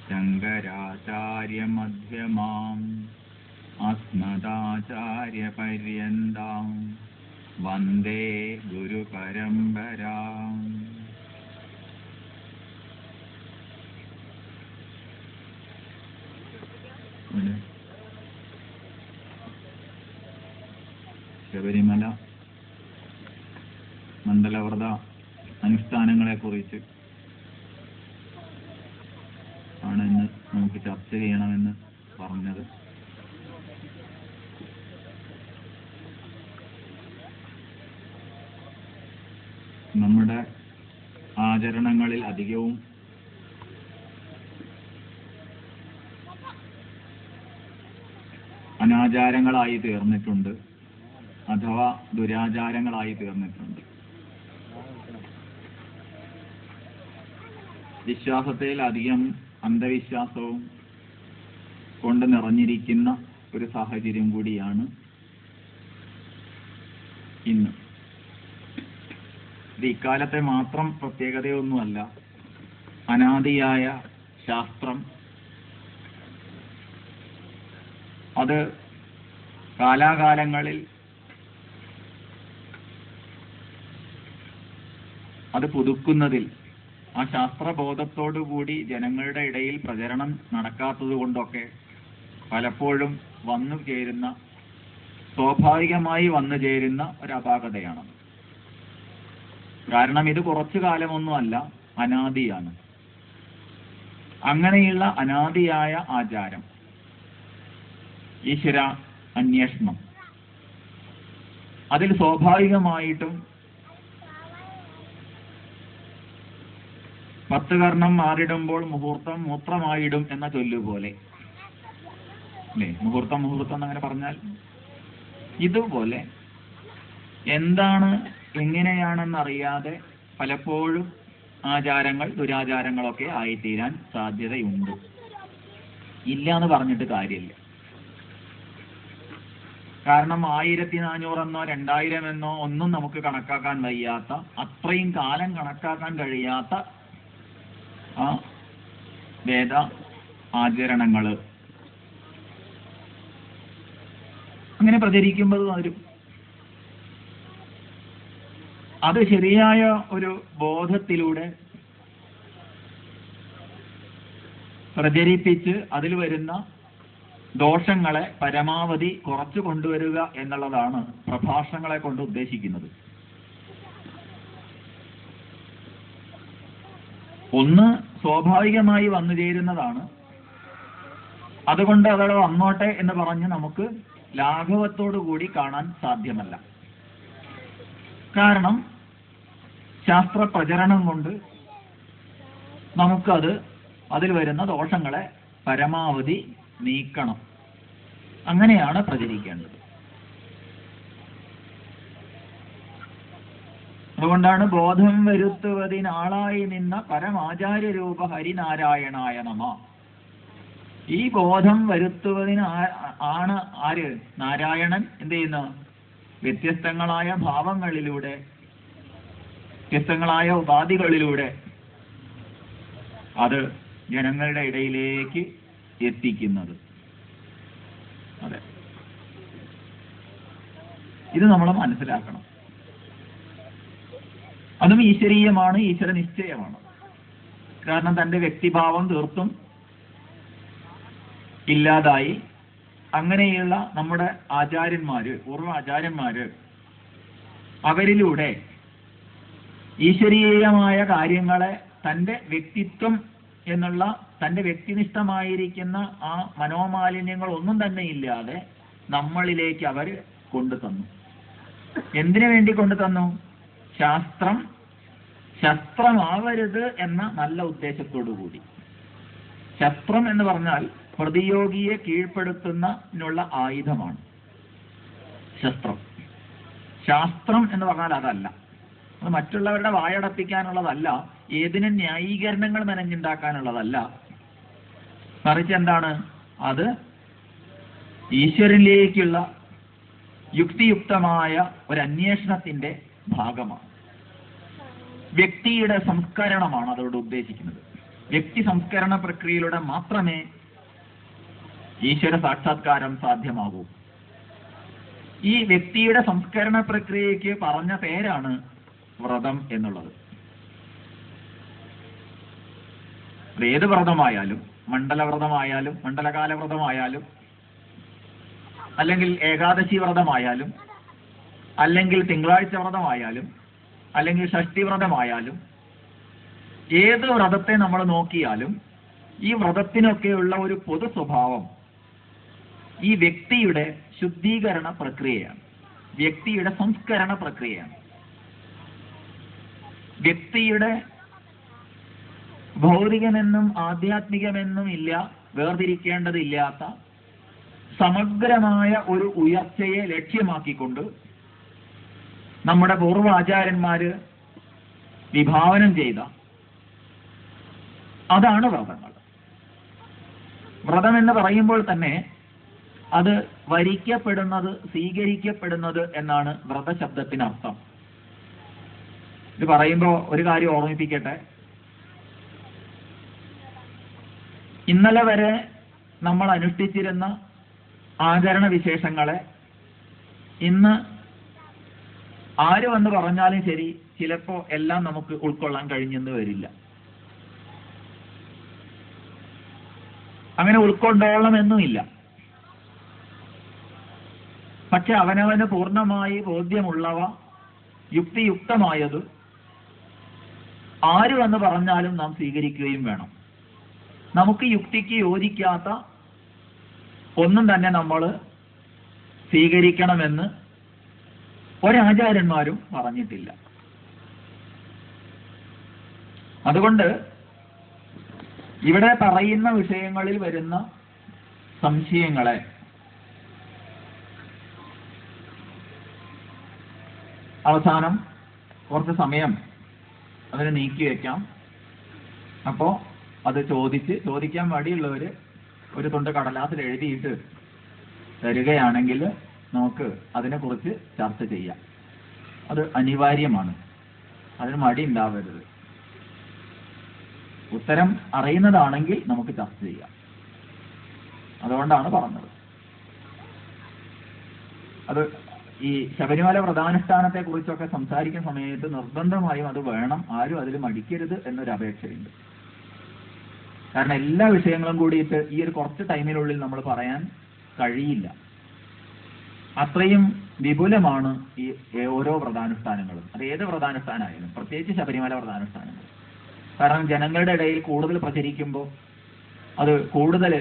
ശങ്കരാചാര്യമധ്യമാം അസ്മദാചാര്യപര്യന്താം വന്ദേ ഗുരുപരമ്പരാം ഇവിടെ ശബരിമല മണ്ഡലവ്രത അനുഷ്ഠാനങ്ങളെ കുറിച്ച് ആണ് ഇന്ന് നമുക്ക് ചർച്ച ചെയ്യണമെന്ന് പറഞ്ഞത് നമ്മുടെ ആചരണങ്ങളിൽ അധികവും അനാചാരങ്ങളായി തീർന്നിട്ടുണ്ട് അഥവാ ദുരാചാരങ്ങളായി തീർന്നിട്ടുണ്ട് വിശ്വാസത്തിൽ അധികം അന്ധവിശ്വാസവും കൊണ്ട് നിറഞ്ഞിരിക്കുന്ന ഒരു സാഹചര്യം കൂടിയാണ് ഇന്ന് ഇത് ഇക്കാലത്തെ മാത്രം പ്രത്യേകതയൊന്നുമല്ല അനാദിയായ ശാസ്ത്രം അത് കാലാകാലങ്ങളിൽ അത് പുതുക്കുന്നതിൽ ആ ശാസ്ത്രബോധത്തോടുകൂടി ജനങ്ങളുടെ ഇടയിൽ പ്രചരണം നടക്കാത്തത് കൊണ്ടൊക്കെ പലപ്പോഴും വന്നു ചേരുന്ന സ്വാഭാവികമായി വന്നു ചേരുന്ന ഒരു അപാകതയാണ് കാരണം ഇത് കുറച്ചു കാലമൊന്നുമല്ല അനാദിയാണ് അങ്ങനെയുള്ള അനാദിയായ ആചാരം ഈശ്വര അന്വേഷണം അതിൽ സ്വാഭാവികമായിട്ടും പത്ത് കർണം മാറിടുമ്പോൾ മുഹൂർത്തം മൂത്രമായിടും എന്ന ചൊല്ലുപോലെ അല്ലേ മുഹൂർത്തം മുഹൂർത്തം എന്നങ്ങനെ പറഞ്ഞാൽ ഇതുപോലെ എന്താണ് എങ്ങനെയാണെന്നറിയാതെ പലപ്പോഴും ആചാരങ്ങൾ ദുരാചാരങ്ങളൊക്കെ ആയിത്തീരാൻ സാധ്യതയുണ്ട് ഇല്ല എന്ന് പറഞ്ഞിട്ട് കാര്യമില്ല കാരണം ആയിരത്തി നാനൂറെന്നോ രണ്ടായിരം എന്നോ ഒന്നും നമുക്ക് കണക്കാക്കാൻ വയ്യാത്ത അത്രയും കാലം കണക്കാക്കാൻ കഴിയാത്ത ആ വേദ ആചരണങ്ങള് അങ്ങനെ പ്രചരിക്കുമ്പോൾ വരും അത് ശരിയായ ഒരു ബോധത്തിലൂടെ പ്രചരിപ്പിച്ച് അതിൽ വരുന്ന ദോഷങ്ങളെ പരമാവധി കുറച്ചു കൊണ്ടുവരിക എന്നുള്ളതാണ് പ്രഭാഷണങ്ങളെ കൊണ്ട് ഉദ്ദേശിക്കുന്നത് ഒന്ന് സ്വാഭാവികമായി വന്നു ചേരുന്നതാണ് അതുകൊണ്ട് അതവിടെ വന്നോട്ടെ എന്ന് പറഞ്ഞ് നമുക്ക് ലാഘവത്തോടു കൂടി കാണാൻ സാധ്യമല്ല കാരണം ശാസ്ത്ര പ്രചരണം കൊണ്ട് നമുക്കത് അതിൽ വരുന്ന ദോഷങ്ങളെ പരമാവധി നീക്കണം അങ്ങനെയാണ് പ്രചരിക്കേണ്ടത് അതുകൊണ്ടാണ് ബോധം വരുത്തുവതിനാളായി നിന്ന പരമാചാര്യ രൂപ ഹരിനാരായണായ നമ ഈ ബോധം വരുത്തുവതിന് ആ- ആണ് ആര് നാരായണൻ എന്ത് ചെയ്യുന്നു വ്യത്യസ്തങ്ങളായ ഭാവങ്ങളിലൂടെ വ്യത്യസ്തങ്ങളായ ഉപാധികളിലൂടെ അത് ജനങ്ങളുടെ ഇടയിലേക്ക് എത്തിക്കുന്നത് അതെ ഇത് നമ്മൾ മനസ്സിലാക്കണം അതും ഈശ്വരീയമാണ് ഈശ്വര നിശ്ചയമാണ് കാരണം തന്റെ വ്യക്തിഭാവം തീർത്തും ഇല്ലാതായി അങ്ങനെയുള്ള നമ്മുടെ ആചാര്യന്മാര് പൂർവ്വ ആചാര്യന്മാര് അവരിലൂടെ ഈശ്വരീയമായ കാര്യങ്ങളെ തന്റെ വ്യക്തിത്വം എന്നുള്ള തന്റെ വ്യക്തിനിഷ്ഠമായിരിക്കുന്ന ആ മനോമാലിന്യങ്ങൾ ഒന്നും തന്നെ ഇല്ലാതെ നമ്മളിലേക്ക് അവർ കൊണ്ടു തന്നു എന്തിനു വേണ്ടി കൊണ്ടു തന്നു ശാസ്ത്രം ശസ്ത്രമാവരുത് എന്ന നല്ല ഉദ്ദേശത്തോടു കൂടി ശസ്ത്രം എന്ന് പറഞ്ഞാൽ പ്രതിയോഗിയെ കീഴ്പ്പെടുത്തുന്നതിനുള്ള ആയുധമാണ് ശസ്ത്രം ശാസ്ത്രം എന്ന് പറഞ്ഞാൽ അതല്ല അത് മറ്റുള്ളവരുടെ വായടപ്പിക്കാനുള്ളതല്ല ഏതിനും ന്യായീകരണങ്ങൾ മെനഞ്ഞുണ്ടാക്കാനുള്ളതല്ല മറിച്ച് എന്താണ് അത് ഈശ്വരനിലേക്കുള്ള യുക്തിയുക്തമായ ഒരു അന്വേഷണത്തിന്റെ ഭാഗമാണ് വ്യക്തിയുടെ സംസ്കരണമാണ് അതോട് ഉദ്ദേശിക്കുന്നത് വ്യക്തി സംസ്കരണ പ്രക്രിയയിലൂടെ മാത്രമേ ഈശ്വര സാക്ഷാത്കാരം സാധ്യമാകൂ ഈ വ്യക്തിയുടെ സംസ്കരണ പ്രക്രിയയ്ക്ക് പറഞ്ഞ പേരാണ് വ്രതം എന്നുള്ളത് അത് ഏത് വ്രതമായാലും മണ്ഡലവ്രതമായാലും മണ്ഡലകാല വ്രതമായാലും അല്ലെങ്കിൽ ഏകാദശി വ്രതമായാലും അല്ലെങ്കിൽ തിങ്കളാഴ്ച വ്രതമായാലും അല്ലെങ്കിൽ ഷഷ്ടി വ്രതമായാലും ഏത് വ്രതത്തെ നമ്മൾ നോക്കിയാലും ഈ വ്രതത്തിനൊക്കെയുള്ള ഒരു പൊതു സ്വഭാവം ഈ വ്യക്തിയുടെ ശുദ്ധീകരണ പ്രക്രിയയാണ് വ്യക്തിയുടെ സംസ്കരണ പ്രക്രിയയാണ് വ്യക്തിയുടെ ഭൗതികമെന്നും ആധ്യാത്മികമെന്നും ഇല്ല വേർതിരിക്കേണ്ടതില്ലാത്ത സമഗ്രമായ ഒരു ഉയർച്ചയെ ലക്ഷ്യമാക്കിക്കൊണ്ട് നമ്മുടെ പൂർവ്വ ആചാര്യന്മാര് വിഭാവനം ചെയ്ത അതാണ് വ്രതങ്ങൾ വ്രതം എന്ന് പറയുമ്പോൾ തന്നെ അത് വരിക്കപ്പെടുന്നത് സ്വീകരിക്കപ്പെടുന്നത് എന്നാണ് വ്രതശബ്ദത്തിന് അർത്ഥം ഇത് പറയുമ്പോൾ ഒരു കാര്യം ഓർമ്മിപ്പിക്കട്ടെ ഇന്നലെ വരെ നമ്മൾ അനുഷ്ഠിച്ചിരുന്ന ആചരണ വിശേഷങ്ങളെ ഇന്ന് ആര് വന്ന് പറഞ്ഞാലും ശരി ചിലപ്പോ എല്ലാം നമുക്ക് ഉൾക്കൊള്ളാൻ കഴിഞ്ഞെന്ന് വരില്ല അങ്ങനെ ഉൾക്കൊണ്ടോളണമെന്നുമില്ല പക്ഷെ അവനവന് പൂർണ്ണമായി ബോധ്യമുള്ളവ യുക്തിയുക്തമായത് ആര് വന്ന് പറഞ്ഞാലും നാം സ്വീകരിക്കുകയും വേണം നമുക്ക് യുക്തിക്ക് യോജിക്കാത്ത ഒന്നും തന്നെ നമ്മൾ സ്വീകരിക്കണമെന്ന് ഒരാചാര്യന്മാരും പറഞ്ഞിട്ടില്ല അതുകൊണ്ട് ഇവിടെ പറയുന്ന വിഷയങ്ങളിൽ വരുന്ന സംശയങ്ങളെ അവസാനം കുറച്ച് സമയം അതിന് നീക്കി വെക്കാം അപ്പോ അത് ചോദിച്ച് ചോദിക്കാൻ മടിയുള്ളവര് ഒരു തുണ്ട് കടലാസിൽ എഴുതിയിട്ട് തരികയാണെങ്കിൽ നമുക്ക് അതിനെക്കുറിച്ച് ചർച്ച ചെയ്യാം അത് അനിവാര്യമാണ് അതിന് മടി ഉണ്ടാവരുത് ഉത്തരം അറിയുന്നതാണെങ്കിൽ നമുക്ക് ചർച്ച ചെയ്യാം അതുകൊണ്ടാണ് പറഞ്ഞത് അത് ഈ ശബരിമല വ്രതാനുഷ്ഠാനത്തെ കുറിച്ചൊക്കെ സംസാരിക്കുന്ന സമയത്ത് നിർബന്ധമായും അത് വേണം ആരും അതിൽ മടിക്കരുത് എന്നൊരു അപേക്ഷയുണ്ട് കാരണം എല്ലാ വിഷയങ്ങളും കൂടിയിട്ട് ഈ ഒരു കുറച്ച് ടൈമിനുള്ളിൽ നമ്മൾ പറയാൻ കഴിയില്ല അത്രയും വിപുലമാണ് ഈ ഓരോ വ്രതാനുഷ്ഠാനങ്ങളും അത് ഏത് വ്രതാനുഷ്ഠാനമായാലും പ്രത്യേകിച്ച് ശബരിമല വ്രതാനുഷ്ഠാനങ്ങൾ കാരണം ജനങ്ങളുടെ ഇടയിൽ കൂടുതൽ പ്രചരിക്കുമ്പോൾ അത് കൂടുതൽ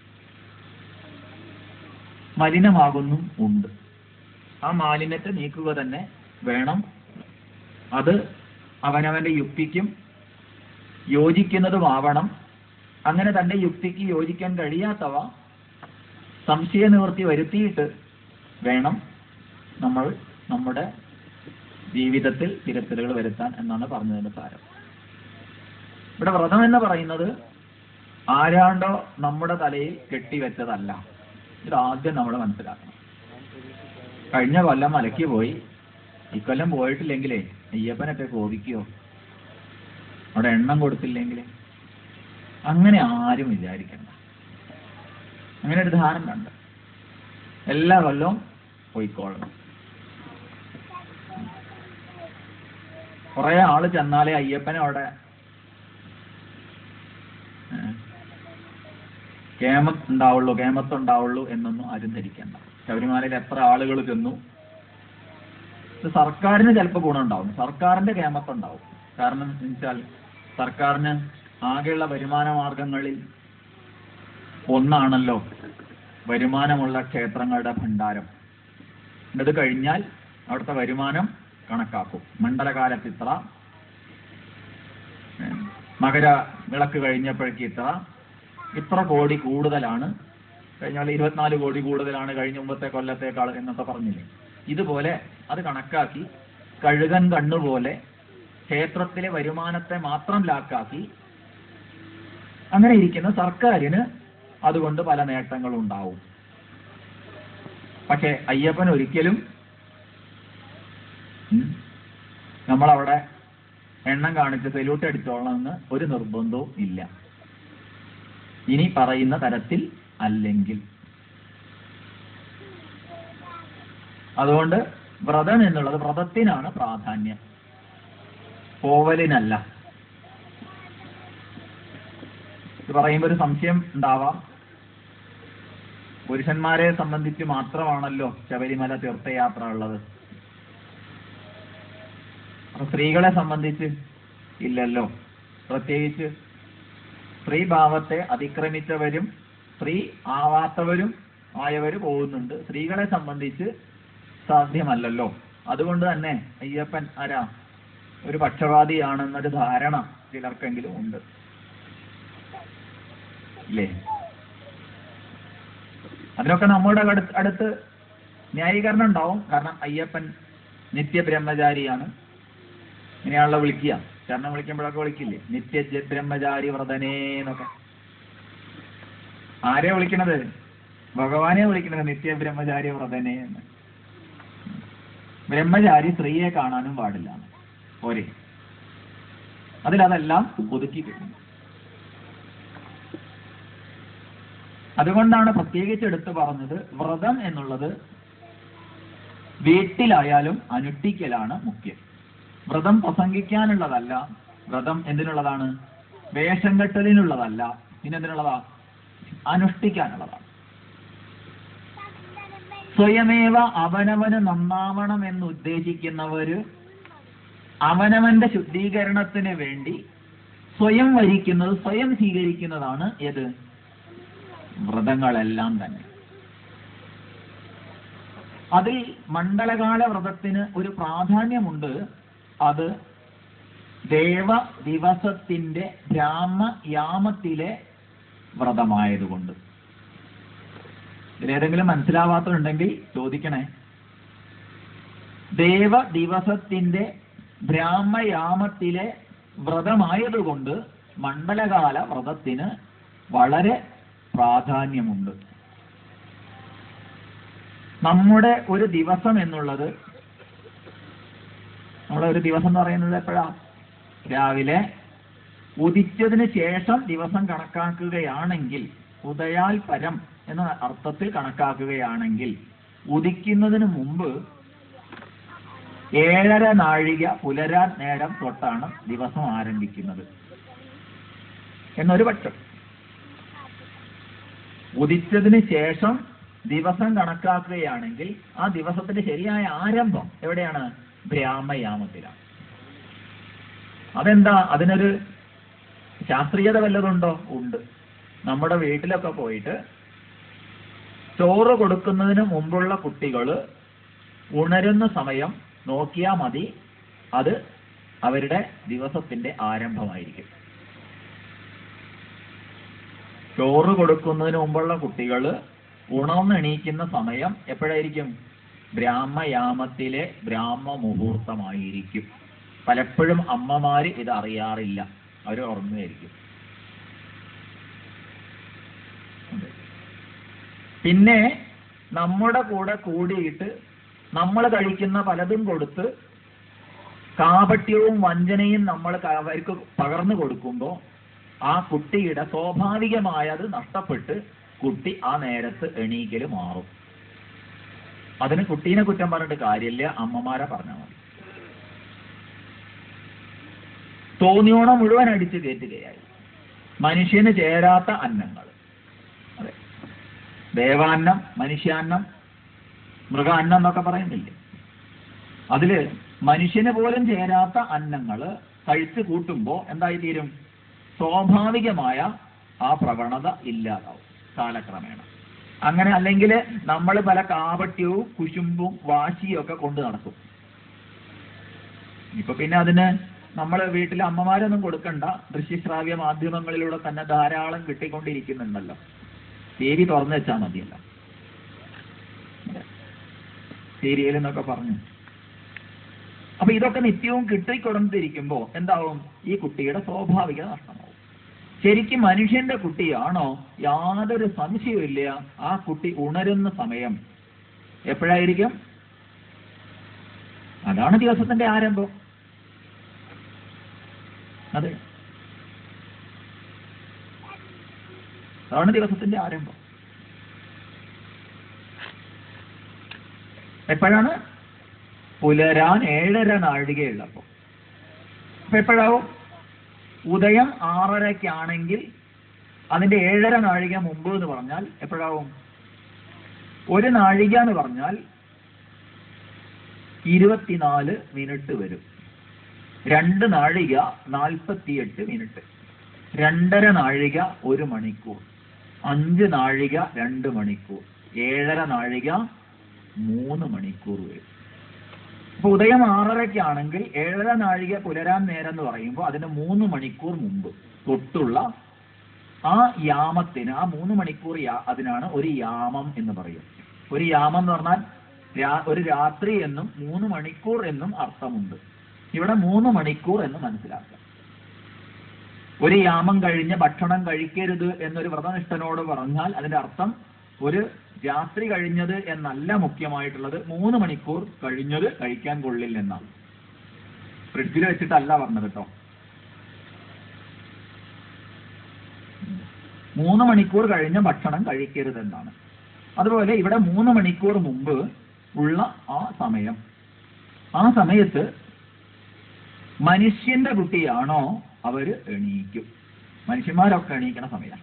മലിനമാകുന്നും ഉണ്ട് ആ മാലിന്യത്തെ നീക്കുക തന്നെ വേണം അത് അവനവന്റെ യുക്തിക്കും യോജിക്കുന്നതുമാവണം അങ്ങനെ തന്റെ യുക്തിക്ക് യോജിക്കാൻ കഴിയാത്തവ സംശയ നിവൃത്തി വരുത്തിയിട്ട് വേണം നമ്മൾ നമ്മുടെ ജീവിതത്തിൽ തിരുത്തലുകൾ വരുത്താൻ എന്നാണ് പറഞ്ഞതിന്റെ സാരം ഇവിടെ വ്രതം എന്ന് പറയുന്നത് ആരാണ്ടോ നമ്മുടെ തലയിൽ കെട്ടിവെച്ചതല്ല ഇത് ആദ്യം നമ്മൾ മനസ്സിലാക്കണം കഴിഞ്ഞ കൊല്ലം മലയ്ക്ക് പോയി ഇക്കൊല്ലം പോയിട്ടില്ലെങ്കിലേ അയ്യപ്പനൊക്കെ കോപിക്കോ അവിടെ എണ്ണം കൊടുത്തില്ലെങ്കിൽ അങ്ങനെ ആരും വിചാരിക്കണ്ട അങ്ങനെ ഒരു ധാരണ ഉണ്ട് എല്ലാ കൊല്ലവും പോയിക്കോളണം കുറെ ആള് ചെന്നാലേ അയ്യപ്പനെ അവിടെ ഏഹ്, കേമത്ത് ഉണ്ടാവുള്ളൂ കേമത്ത് ഉണ്ടാവുള്ളൂ എന്നൊന്നും ആരും ധരിക്കണ്ട ശബരിമലയിൽ എത്ര ആളുകൾ ചെന്നു ഇത് സർക്കാരിന് ചിലപ്പോൾ ഗുണമുണ്ടാവും സർക്കാരിന്റെ കേമത്ത് ഉണ്ടാവും കാരണം എന്ന് വെച്ചാൽ സർക്കാരിന് ആകെയുള്ള വരുമാന മാർഗങ്ങളിൽ ഒന്നാണല്ലോ വരുമാനമുള്ള ക്ഷേത്രങ്ങളുടെ ഭണ്ഡാരം ഇത് കഴിഞ്ഞാൽ അവിടുത്തെ വരുമാനം കണക്കാക്കും മണ്ഡലകാലത്ത് ഇത്ര ഏഹ്, മകര വിളക്ക് കഴിഞ്ഞപ്പോഴേക്ക് ഇത്ര ഇത്ര കോടി കൂടുതലാണ് കഴിഞ്ഞാൽ ഇരുപത്തിനാല് കോടി കൂടുതലാണ് കഴിഞ്ഞ മുമ്പത്തെ കൊല്ലത്തേക്കാൾ എന്നൊക്കെ പറഞ്ഞില്ലേ ഇതുപോലെ അത് കണക്കാക്കി കഴുകൻ കണ്ണുപോലെ ക്ഷേത്രത്തിലെ വരുമാനത്തെ മാത്രം ലാക്കാക്കി അങ്ങനെ ഇരിക്കുന്ന സർക്കാരിന് അതുകൊണ്ട് പല നേട്ടങ്ങളും ഉണ്ടാവും പക്ഷെ അയ്യപ്പൻ ഒരിക്കലും ഉം, നമ്മളവിടെ എണ്ണം കാണിച്ച് സല്യൂട്ട് അടിച്ചോളണമെന്ന് ഒരു നിർബന്ധവും ഇല്ല ഇനി പറയുന്ന തരത്തിൽ അല്ലെങ്കിൽ അതുകൊണ്ട് വ്രതം എന്നുള്ളത് വ്രതത്തിനാണ് പ്രാധാന്യം പോവലിനല്ല ഇത് പറയുമ്പോൾ ഒരു സംശയം ഉണ്ടാവാം പുരുഷന്മാരെ സംബന്ധിച്ച് മാത്രമാണല്ലോ ശബരിമല തീർത്ഥയാത്ര ഉള്ളത് അപ്പൊ സ്ത്രീകളെ സംബന്ധിച്ച് ഇല്ലല്ലോ പ്രത്യേകിച്ച് സ്ത്രീഭാവത്തെ അതിക്രമിച്ചവരും സ്ത്രീ ആവാത്തവരും ആയവര് പോകുന്നുണ്ട് സ്ത്രീകളെ സംബന്ധിച്ച് സാധ്യമല്ലല്ലോ അതുകൊണ്ട് തന്നെ അയ്യപ്പൻ ആരാ ഒരു പക്ഷപാതിയാണെന്നൊരു ധാരണ ചിലർക്കെങ്കിലും ഉണ്ട് ഇല്ലേ അതിനൊക്കെ നമ്മുടെ അടുത്ത് അടുത്ത് ന്യായീകരണം ഉണ്ടാവും കാരണം അയ്യപ്പൻ നിത്യബ്രഹ്മചാരിയാണ് ഇങ്ങനെയാണല്ലോ വിളിക്കുക കാരണം വിളിക്കുമ്പോഴൊക്കെ വിളിക്കില്ലേ നിത്യ ജ- ബ്രഹ്മചാരി വ്രതനേ എന്നൊക്കെ ആരെ വിളിക്കണത് ഭഗവാനെ വിളിക്കണത് നിത്യ ബ്രഹ്മചാരി വ്രതനേ എന്ന് ബ്രഹ്മചാരി സ്ത്രീയെ കാണാനും പാടില്ല പോരെ അതിലതെല്ലാം ഒതുക്കി കഴിഞ്ഞു അതുകൊണ്ടാണ് പ്രത്യേകിച്ച് എടുത്തു പറഞ്ഞത് വ്രതം എന്നുള്ളത് വീട്ടിലായാലും അനുഷ്ഠിക്കലാണ് മുഖ്യം വ്രതം പ്രസംഗിക്കാനുള്ളതല്ല വ്രതം എന്തിനുള്ളതാണ് വേഷം കെട്ടലിനുള്ളതല്ല പിന്നെ എന്തിനുള്ളതാ അനുഷ്ഠിക്കാനുള്ളതാണ് സ്വയമേവ അവനവന് നന്നാവണം എന്ന് ഉദ്ദേശിക്കുന്നവര് അവനവന്റെ ശുദ്ധീകരണത്തിന് വേണ്ടി സ്വയം വരിക്കുന്നത് സ്വയം സ്വീകരിക്കുന്നതാണ് ഏത് വ്രതങ്ങളെല്ലാം തന്നെ അതിൽ മണ്ഡലകാല വ്രതത്തിന് ഒരു പ്രാധാന്യമുണ്ട് അത് ദേവ ദിവസത്തിന്റെ ബ്രാഹ്മയാമത്തിലെ വ്രതമായതുകൊണ്ട് ഇതിലേതെങ്കിലും മനസ്സിലാവാത്തതുണ്ടെങ്കിൽ ചോദിക്കണേ ദേവ ദിവസത്തിന്റെ ബ്രാഹ്മയാമത്തിലെ വ്രതമായതുകൊണ്ട് മണ്ഡലകാല വ്രതത്തിന് വളരെ പ്രാധാന്യമുണ്ട് നമ്മുടെ ഒരു ദിവസം എന്നുള്ളത് നമ്മുടെ ഒരു ദിവസം എന്ന് പറയുന്നത് എപ്പോഴാ രാവിലെ ഉദിച്ചതിന് ശേഷം ദിവസം കണക്കാക്കുകയാണെങ്കിൽ ഉദയാൽ പരം എന്ന അർത്ഥത്തിൽ കണക്കാക്കുകയാണെങ്കിൽ ഉദിക്കുന്നതിന് മുമ്പ് ഏഴര നാഴിക പുലരാൻ നേരം തൊട്ടാണ് ദിവസം ആരംഭിക്കുന്നത് എന്നൊരു പക്ഷം ഉദിച്ചതിന് ശേഷം ദിവസം കണക്കാക്കുകയാണെങ്കിൽ ആ ദിവസത്തിന്റെ ശരിയായ ആരംഭം എവിടെയാണ് ബ്രാഹ്മയാമത്തിലാണ് അതെന്താ അതിനൊരു ശാസ്ത്രീയത വല്ലതുണ്ടോ ഉണ്ട് നമ്മുടെ വീട്ടിലൊക്കെ പോയിട്ട് ചോറ് കൊടുക്കുന്നതിന് മുമ്പുള്ള കുട്ടികൾ ഉണരുന്ന സമയം നോക്കിയാൽ മതി അത് അവരുടെ ദിവസത്തിന്റെ ആരംഭമായിരിക്കും ചോറ് കൊടുക്കുന്നതിന് മുമ്പുള്ള കുട്ടികൾ ഉണർന്നെണീക്കുന്ന സമയം എപ്പോഴായിരിക്കും ബ്രാഹ്മയാമത്തിലെ ബ്രാഹ്മ മുഹൂർത്തമായിരിക്കും പലപ്പോഴും അമ്മമാര് ഇത് അറിയാറില്ല അവർ ഉറങ്ങുകയായിരിക്കും അതെ. പിന്നെ നമ്മുടെ കൂടെ കൂടിയിട്ട് നമ്മൾ കഴിക്കുന്ന പലതും കൊടുത്ത് കാപട്യവും വഞ്ചനയും നമ്മൾ ക- അവർക്ക് പകർന്നു കൊടുക്കുമ്പോൾ ആ കുട്ടിയുടെ സ്വാഭാവികമായത് നഷ്ടപ്പെട്ട് കുട്ടി ആ നേരത്ത് എണീക്കല് മാറും അതിന് കുട്ടീനെ കുറ്റം പറഞ്ഞിട്ട് കാര്യമില്ല അമ്മമാരെ പറഞ്ഞാൽ മതി തോന്നിയോണം മുഴുവൻ അടിച്ചു കയറ്റുകയായി മനുഷ്യന് ചേരാത്ത അന്നങ്ങൾ അതെ ദേവാന്നം മനുഷ്യാന്നം മൃഗാന്നം എന്നൊക്കെ പറയുന്നില്ലേ അതില് മനുഷ്യന് പോലും ചേരാത്ത അന്നങ്ങള് കഴിച്ചു കൂട്ടുമ്പോ എന്തായി തീരും സ്വാഭാവികമായ ആ പ്രവണത ഇല്ലാതാവും കാലക്രമേണ അങ്ങനെ അല്ലെങ്കിൽ നമ്മൾ പല കാപട്യവും കുശുമ്പും വാശിയും ഒക്കെ കൊണ്ട് നടക്കും ഇപ്പൊ പിന്നെ അതിന് നമ്മൾ വീട്ടിലെ അമ്മമാരൊന്നും കൊടുക്കണ്ട ദൃശ്യശ്രാവ്യ മാധ്യമങ്ങളിലൂടെ തന്നെ ധാരാളം കിട്ടിക്കൊണ്ടിരിക്കുന്നുണ്ടല്ലോ സീരി തുറന്നു വെച്ചാൽ മതിയല്ലോ സീരിയൽ എന്നൊക്കെ പറഞ്ഞു അപ്പൊ ഇതൊക്കെ നിത്യവും കിട്ടിക്കൊടുത്തിരിക്കുമ്പോ എന്താവും ഈ കുട്ടിയുടെ സ്വാഭാവികത നഷ്ടമാവും ശരിക്കും മനുഷ്യന്റെ കുട്ടിയാണോ യാതൊരു സംശയവും ഇല്ല ആ കുട്ടി ഉണരുന്ന സമയം എപ്പോഴായിരിക്കും അതാണ് ദിവസത്തിന്റെ ആരംഭം അതെ അതാണ് ദിവസത്തിന്റെ ആരംഭം എപ്പോഴാണ് പുലരാൻ ഏഴര നാഴികയുള്ളപ്പോൾ അപ്പൊ എപ്പോഴാവും ഉദയം ആറരയ്ക്കാണെങ്കിൽ അതിന്റെ ഏഴര നാഴിക മുമ്പ് എന്ന് പറഞ്ഞാൽ എപ്പോഴാവും ഒരു നാഴിക എന്ന് പറഞ്ഞാൽ ഇരുപത്തിനാല് മിനിറ്റ് വരും രണ്ട് നാഴിക നാൽപ്പത്തിയെട്ട് മിനിറ്റ് രണ്ടര നാഴിക ഒരു മണിക്കൂർ അഞ്ച് നാഴിക രണ്ട് മണിക്കൂർ ഏഴര നാഴിക മൂന്ന് മണിക്കൂർ വരും ഇപ്പൊ ഉദയം ആറരയ്ക്കാണെങ്കിൽ ഏഴര നാഴിക പുലരാൻ നേരം എന്ന് പറയുമ്പോൾ അതിന് മൂന്ന് മണിക്കൂർ മുമ്പ് തൊട്ടുള്ള ആ യാമത്തിന് ആ മൂന്ന് മണിക്കൂർ യാ- അതിനാണ് ഒരു യാമം എന്ന് പറയും ഒരു യാമം എന്ന് പറഞ്ഞാൽ രാ- ഒരു രാത്രി എന്നും മൂന്ന് മണിക്കൂർ എന്നും അർത്ഥമുണ്ട് ഇവിടെ മൂന്ന് മണിക്കൂർ എന്ന് മനസ്സിലാക്കാം ഒരു യാമം കഴിഞ്ഞ് ഭക്ഷണം കഴിക്കരുത് എന്നൊരു വ്രതനിഷ്ഠനോട് പറഞ്ഞാൽ അതിന്റെ അർത്ഥം ഒരു രാത്രി കഴിഞ്ഞത് എന്നല്ല മുഖ്യമായിട്ടുള്ളത് മൂന്ന് മണിക്കൂർ കഴിഞ്ഞത് കഴിക്കാൻ കൊള്ളില്ല എന്നാണ് ഫ്രിഡ്ജിൽ വെച്ചിട്ടല്ല പറഞ്ഞത് കേട്ടോ മൂന്ന് മണിക്കൂർ കഴിഞ്ഞ ഭക്ഷണം കഴിക്കരുതെന്നാണ് അതുപോലെ ഇവിടെ മൂന്ന് മണിക്കൂർ മുമ്പ് ഉള്ള ആ സമയം ആ സമയത്ത് മനുഷ്യന്റെ കുട്ടിയാണോ അവര് എണീക്കും മനുഷ്യന്മാരൊക്കെ എണീക്കണ സമയം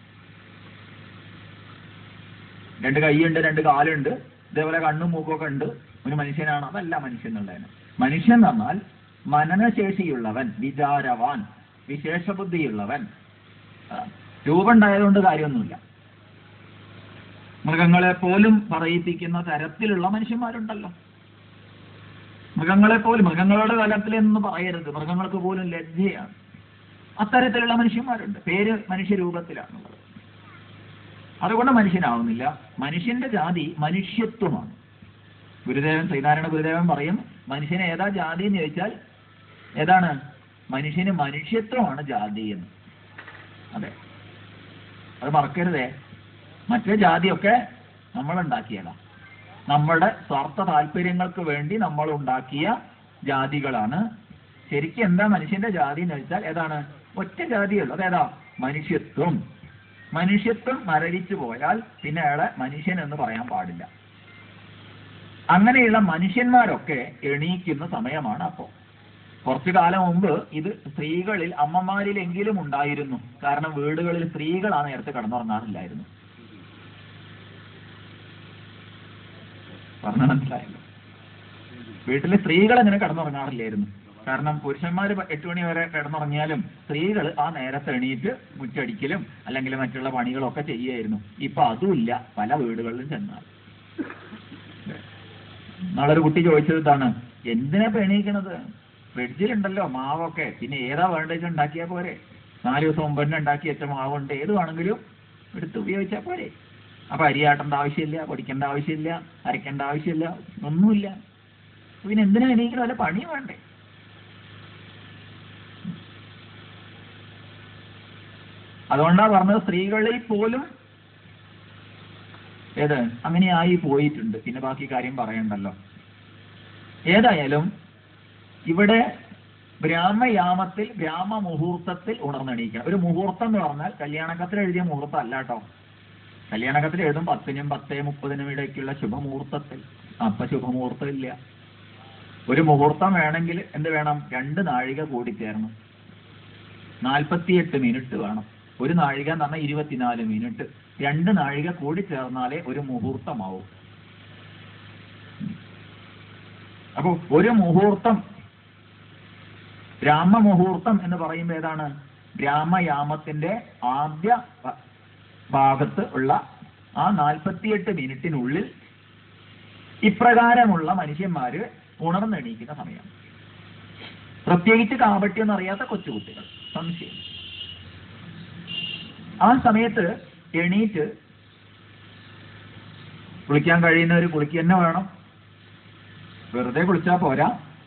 രണ്ട് കൈയുണ്ട് രണ്ട് കാലുണ്ട് ഇതേപോലെ കണ്ണും മൂക്കൊക്കെ ഉണ്ട് ഒരു മനുഷ്യനാണ് അതല്ല മനുഷ്യൻ എന്നുള്ളതിന് മനുഷ്യൻ എന്ന് പറഞ്ഞാൽ മനനശേഷിയുള്ളവൻ വിചാരവാൻ വിശേഷബുദ്ധിയുള്ളവൻ ആ, രൂപം ഉണ്ടായതുകൊണ്ട് കാര്യമൊന്നുമില്ല മൃഗങ്ങളെ പോലും പറയിപ്പിക്കുന്ന തരത്തിലുള്ള മനുഷ്യന്മാരുണ്ടല്ലോ മൃഗങ്ങളെ പോലും മൃഗങ്ങളുടെ തലത്തിൽ എന്ന് പറയരുത് മൃഗങ്ങൾക്ക് പോലും ലജ്ജയാണ് അത്തരത്തിലുള്ള മനുഷ്യന്മാരുണ്ട് പേര് മനുഷ്യരൂപത്തിലാണുള്ളത് അതുകൊണ്ട് മനുഷ്യനാവുന്നില്ല മനുഷ്യന്റെ ജാതി മനുഷ്യത്വമാണ് ഗുരുദേവൻ ശ്രീനാരായണ ഗുരുദേവൻ പറയും മനുഷ്യന് ഏതാ ജാതി എന്ന് ചോദിച്ചാൽ ഏതാണ് മനുഷ്യന് മനുഷ്യത്വമാണ് ജാതി എന്ന് അതെ അത് മറക്കരുതേ മറ്റേ ജാതിയൊക്കെ നമ്മൾ ഉണ്ടാക്കിയതാ നമ്മളുടെ സ്വാർത്ഥ താല്പര്യങ്ങൾക്ക് വേണ്ടി നമ്മൾ ഉണ്ടാക്കിയ ജാതികളാണ് ശരിക്കും എന്താ മനുഷ്യന്റെ ജാതി എന്ന് വെച്ചാൽ ഏതാണ് ഒറ്റ ജാതിയുള്ളൂ അതേതാ മനുഷ്യത്വം മനുഷ്യത്വം മരവിച്ചു പോയാൽ പിന്നെ അയാളെ മനുഷ്യൻ എന്ന് പറയാൻ പാടില്ല അങ്ങനെയുള്ള മനുഷ്യന്മാരൊക്കെ എണീക്കുന്ന സമയമാണ് അപ്പോ കുറച്ചു കാലം മുമ്പ് ഇത് സ്ത്രീകളിൽ അമ്മമാരിലെങ്കിലും ഉണ്ടായിരുന്നു കാരണം വീടുകളിൽ സ്ത്രീകളാണ് നേരത്തെ കിടന്നുറങ്ങാറില്ലായിരുന്നു പറഞ്ഞു മനസ്സിലായല്ലോ വീട്ടിലെ സ്ത്രീകൾ അങ്ങനെ കിടന്നുറങ്ങാറില്ലായിരുന്നു കാരണം പുരുഷന്മാർ എട്ട് മണി വരെ കിടന്നുറങ്ങിയാലും സ്ത്രീകൾ ആ നേരത്തെ എണീറ്റ് മുറ്റടിക്കലും അല്ലെങ്കിൽ മറ്റുള്ള പണികളൊക്കെ ചെയ്യുമായിരുന്നു ഇപ്പൊ അതുമില്ല പല വീടുകളിലും ചെന്നാൽ നാളൊരു കുട്ടി ചോദിച്ചത് ഇതാണ് എന്തിനാ ഇപ്പൊ എണീക്കണത് ഫ്രിഡ്ജിലുണ്ടല്ലോ മാവൊക്കെ പിന്നെ ഏതാ വേണ്ടത് ഉണ്ടാക്കിയാ പോരെ നാല് ദിവസം മുമ്പ് തന്നെ ഉണ്ടാക്കി വെച്ച മാവുണ്ട് ഏത് വേണമെങ്കിലും എടുത്ത് ഉപയോഗിച്ചാൽ പോരെ അപ്പൊ അരിയാട്ടേണ്ട ആവശ്യമില്ല പൊടിക്കേണ്ട ആവശ്യമില്ല അരയ്ക്കേണ്ട ആവശ്യമില്ല ഒന്നുമില്ല പിന്നെ എന്തിനാ എണീക്കണം വല്ല പണി വേണ്ടേ അതുകൊണ്ടാ പറഞ്ഞത് സ്ത്രീകളിൽ പോലും ഏത് അങ്ങനെ ആയി പോയിട്ടുണ്ട് പിന്നെ ബാക്കി കാര്യം പറയണ്ടല്ലോ ഏതായാലും ഇവിടെ ബ്രാഹ്മയാമത്തിൽ ബ്രാഹ്മ മുഹൂർത്തത്തിൽ ഉണർന്നെണീക്കണം ഒരു മുഹൂർത്തം എന്ന് പറഞ്ഞാൽ കല്യാണക്കത്തിൽ എഴുതിയ മുഹൂർത്തം അല്ല കേട്ടോ കല്യാണക്കത്തിൽ എഴുതും പത്തിനും പത്തേ മുപ്പതിനും ഇടയ്ക്കുള്ള ശുഭമുഹൂർത്തത്തിൽ അപ്പൊ ശുഭമുഹൂർത്തം ഇല്ല ഒരു മുഹൂർത്തം വേണമെങ്കിൽ എന്ത് വേണം രണ്ട് നാഴിക കൂടിച്ചേരണം നാൽപ്പത്തിയെട്ട് മിനിറ്റ് വേണം ഒരു നാഴിക എന്ന് പറഞ്ഞാൽ ഇരുപത്തിനാല് മിനിറ്റ് രണ്ട് നാഴിക കൂടി ചേർന്നാലേ ഒരു മുഹൂർത്തമാവും അപ്പൊ ഒരു മുഹൂർത്തം ബ്രാഹ്മമുഹൂർത്തം എന്ന് പറയുമ്പോൾ ഏതാണ് ബ്രാഹ്മയാമത്തിന്റെ ആദ്യ ഭ- ഭാഗത്ത് ഉള്ള ആ നാൽപ്പത്തിയെട്ട് മിനിറ്റിനുള്ളിൽ ഇപ്രകാരമുള്ള മനുഷ്യന്മാര് ഉണർന്നെണീക്കുന്ന സമയം പ്രത്യേകിച്ച് കാപട്യം എന്നറിയാത്ത കൊച്ചുകുട്ടികൾ സംശയം ആ സമയത്ത് എണീറ്റ് കുളിക്കാൻ കഴിയുന്നവർ കുളിക്കുക തന്നെ വേണം വെറുതെ കുളിച്ചാൽ പോരാ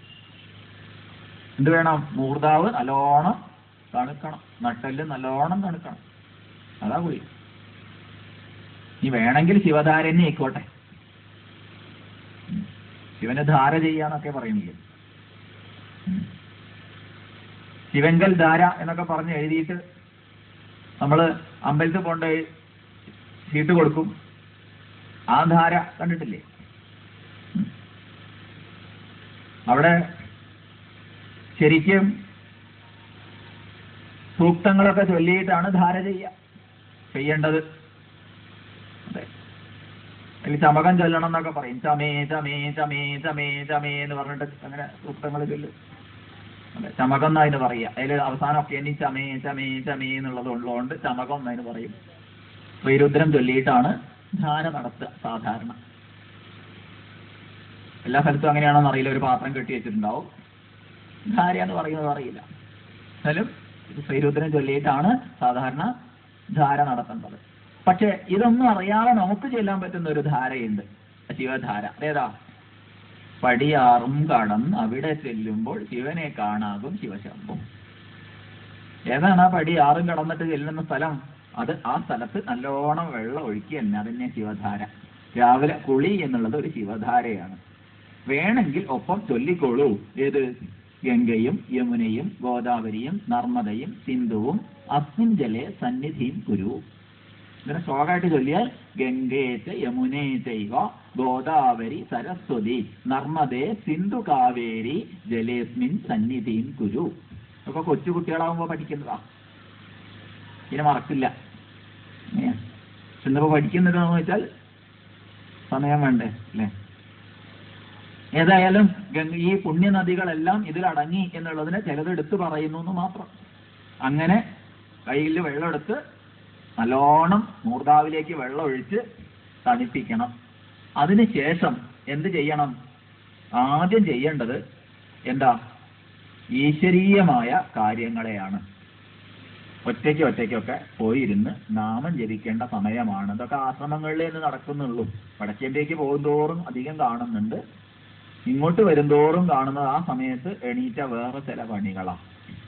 എന്ത് വേണം മൂർദാവ് നല്ലോണം തണുക്കണം നട്ടെല്ല് നല്ലോണം തണുക്കണം അതാ കുളി ഇനി വേണമെങ്കിൽ ശിവധാരന്നെ ആയിക്കോട്ടെ ഉം. ശിവന് ധാര ചെയ്യാന്നൊക്കെ പറയുന്നില്ലേ ഉം. ശിവങ്കൽ ധാര എന്നൊക്കെ പറഞ്ഞ് എഴുതിയിട്ട് നമ്മൾ അമ്പലത്തിൽ കൊണ്ട് ചീട്ട് കൊടുക്കും ആ ധാര കണ്ടിട്ടില്ലേ ഉം. അവിടെ ശരിക്കും സൂക്തങ്ങളൊക്കെ ചൊല്ലിയിട്ടാണ് ധാര ചെയ്യുക ചെയ്യേണ്ടത് അതെ അതിൽ ചമകം ചൊല്ലണം എന്നൊക്കെ പറയും ചമേ ചമേ ചമേ ചമേ ചമേ എന്ന് പറഞ്ഞിട്ട് അങ്ങനെ സൂക്തങ്ങൾ ചൊല്ലും അതെ ചമകം എന്ന് അതിന് പറയുക അതിൽ അവസാനമൊക്കെ ഇനി ചമേ ചമേ ചമേ എന്നുള്ളത് ഉള്ളതുകൊണ്ട് ചമകം എന്നതിന് പറയും ശ്രീരുദ്രം ചൊല്ലിയിട്ടാണ് ധാര നടത്തുക സാധാരണ എല്ലാ സ്ഥലത്തും അങ്ങനെയാണോന്ന് അറിയില്ല ഒരു പാത്രം കെട്ടി വെച്ചിട്ടുണ്ടാവും ധാര എന്ന് പറയുന്നത് അറിയില്ല എന്നാലും ഇത് ശ്രീരുദ്രം ചൊല്ലിയിട്ടാണ് സാധാരണ ധാര നടത്തേണ്ടത് പക്ഷെ ഇതൊന്നും അറിയാതെ നമുക്ക് ചെല്ലാൻ പറ്റുന്ന ഒരു ധാരയുണ്ട് ശിവധാര അതേതാ പടിയാറും കടന്ന് അവിടെ ചെല്ലുമ്പോൾ ശിവനെ കാണാകും ശിവശംഭം ഏതാണ് ആ പടി ആറും കടന്നിട്ട് ചെല്ലുന്ന സ്ഥലം അത് ആ സ്ഥലത്ത് നല്ലോണം വെള്ളം ഒഴുക്കി തന്നെ അതന്നെ ശിവധാര രാവിലെ കുളി എന്നുള്ളത് ഒരു ശിവധാരയാണ് വേണമെങ്കിൽ ഒപ്പം ചൊല്ലിക്കോളൂ ഏത് ഗംഗയും യമുനയും ഗോദാവരിയും നർമ്മദയും സിന്ധുവും അസ്മിൻ ജലെ സന്നിധിയും കുരു ഇങ്ങനെ ശ്ലോകമായിട്ട് ചൊല്ലിയാൽ ഗംഗേച്ച യമുനേ ചൈവ ഗോദാവരി സരസ്വതി നർമ്മദേ സിന്ധു കാവേരി ജലേസ്മിൻ സന്നിധിയും കുരു ഒക്കെ കൊച്ചു കുട്ടികളാവുമ്പോ പഠിക്കുന്നതാ പിന്നെ മറക്കില്ല ഏ. പക്ഷെ ഇന്നിപ്പോ പഠിക്കുന്നതെന്ന് വെച്ചാൽ സമയം വേണ്ടേ അല്ലേ ഏതായാലും ഗംഗ ഈ പുണ്യനദികളെല്ലാം ഇതിൽ അടങ്ങി എന്നുള്ളതിനെ ചിലത് എടുത്തു പറയുന്നു എന്ന് മാത്രം അങ്ങനെ കയ്യിൽ വെള്ളമെടുത്ത് നല്ലോണം മൂർദാവിലേക്ക് വെള്ളം ഒഴിച്ച് തണുപ്പിക്കണം അതിനുശേഷം എന്ത് ചെയ്യണം ആദ്യം ചെയ്യേണ്ടത് എന്താ ഈശ്വരീയമായ കാര്യങ്ങളെയാണ് ഒറ്റയ്ക്ക് ഒറ്റയ്ക്കൊക്കെ പോയിരുന്ന് നാമം ജപിക്കേണ്ട സമയമാണ് ഇതൊക്കെ ആശ്രമങ്ങളിൽ നിന്ന് നടക്കുന്നുള്ളൂ വടക്കേന്ത്യക്ക് പോകുന്തോറും അധികം കാണുന്നുണ്ട് ഇങ്ങോട്ട് വരുന്തോറും കാണുന്നത് ആ സമയത്ത് എണീറ്റ വേറെ ചില പണികളാണ്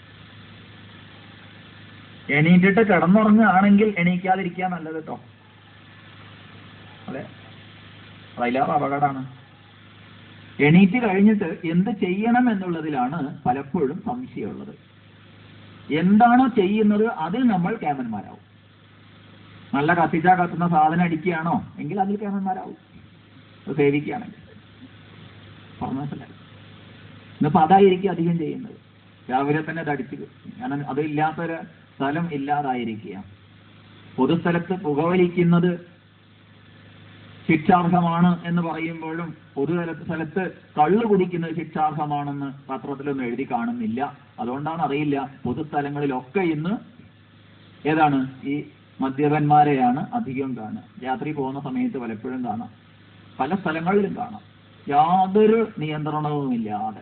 എണീറ്റിട്ട് കിടന്നുറങ്ങുകയാണെങ്കിൽ എണീക്കാതിരിക്കുക നല്ലത് കേട്ടോ അതെ അതിലേറെ അപകടമാണ് എണീറ്റ് കഴിഞ്ഞിട്ട് എന്ത് ചെയ്യണം എന്നുള്ളതിലാണ് പലപ്പോഴും സംശയമുള്ളത് എന്താണോ ചെയ്യുന്നത് അതിൽ നമ്മൾ കേമന്മാരാവും നല്ല കത്തിച്ചാ കത്തുന്ന സാധനം അടിക്കുകയാണോ എങ്കിൽ അതിൽ കേമന്മാരാവും അത് സേവിക്കുകയാണെങ്കിൽ പറഞ്ഞു മനസ്സിലായി ഇന്നിപ്പോ അതായിരിക്കും അധികം ചെയ്യുന്നത് രാവിലെ തന്നെ അത് അടിച്ച് കാരണം അത് ഇല്ലാത്തൊരു സ്ഥലം ഇല്ലാതായിരിക്കുക പൊതുസ്ഥലത്ത് പുകവലിക്കുന്നത് ശിക്ഷാർഹമാണ് എന്ന് പറയുമ്പോഴും പൊതുതലത്ത് സ്ഥലത്ത് കള്ള് കുടിക്കുന്നത് ശിക്ഷാർഹമാണെന്ന് പത്രത്തിലൊന്നും എഴുതി കാണുന്നില്ല അതുകൊണ്ടാണ് അറിയില്ല പൊതുസ്ഥലങ്ങളിലൊക്കെ ഇന്ന് ഏതാണ് ഈ മദ്യപന്മാരെയാണ് അധികം കാണുക രാത്രി പോകുന്ന സമയത്ത് പലപ്പോഴും കാണാം പല സ്ഥലങ്ങളിലും കാണാം യാതൊരു നിയന്ത്രണവുമില്ലാതെ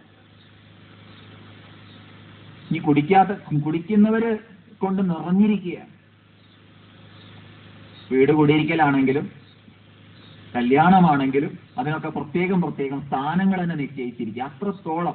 ഈ കുടിക്കാത്ത കുടിക്കുന്നവര് കൊണ്ട് നിറഞ്ഞിരിക്കുകയാണ് വീട് കുടിയിരിക്കലാണെങ്കിലും കല്യാണമാണെങ്കിലും അതിനൊക്കെ പ്രത്യേകം പ്രത്യേകം സ്ഥാനങ്ങൾ തന്നെ നിശ്ചയിച്ചിരിക്കുക അത്രത്തോളം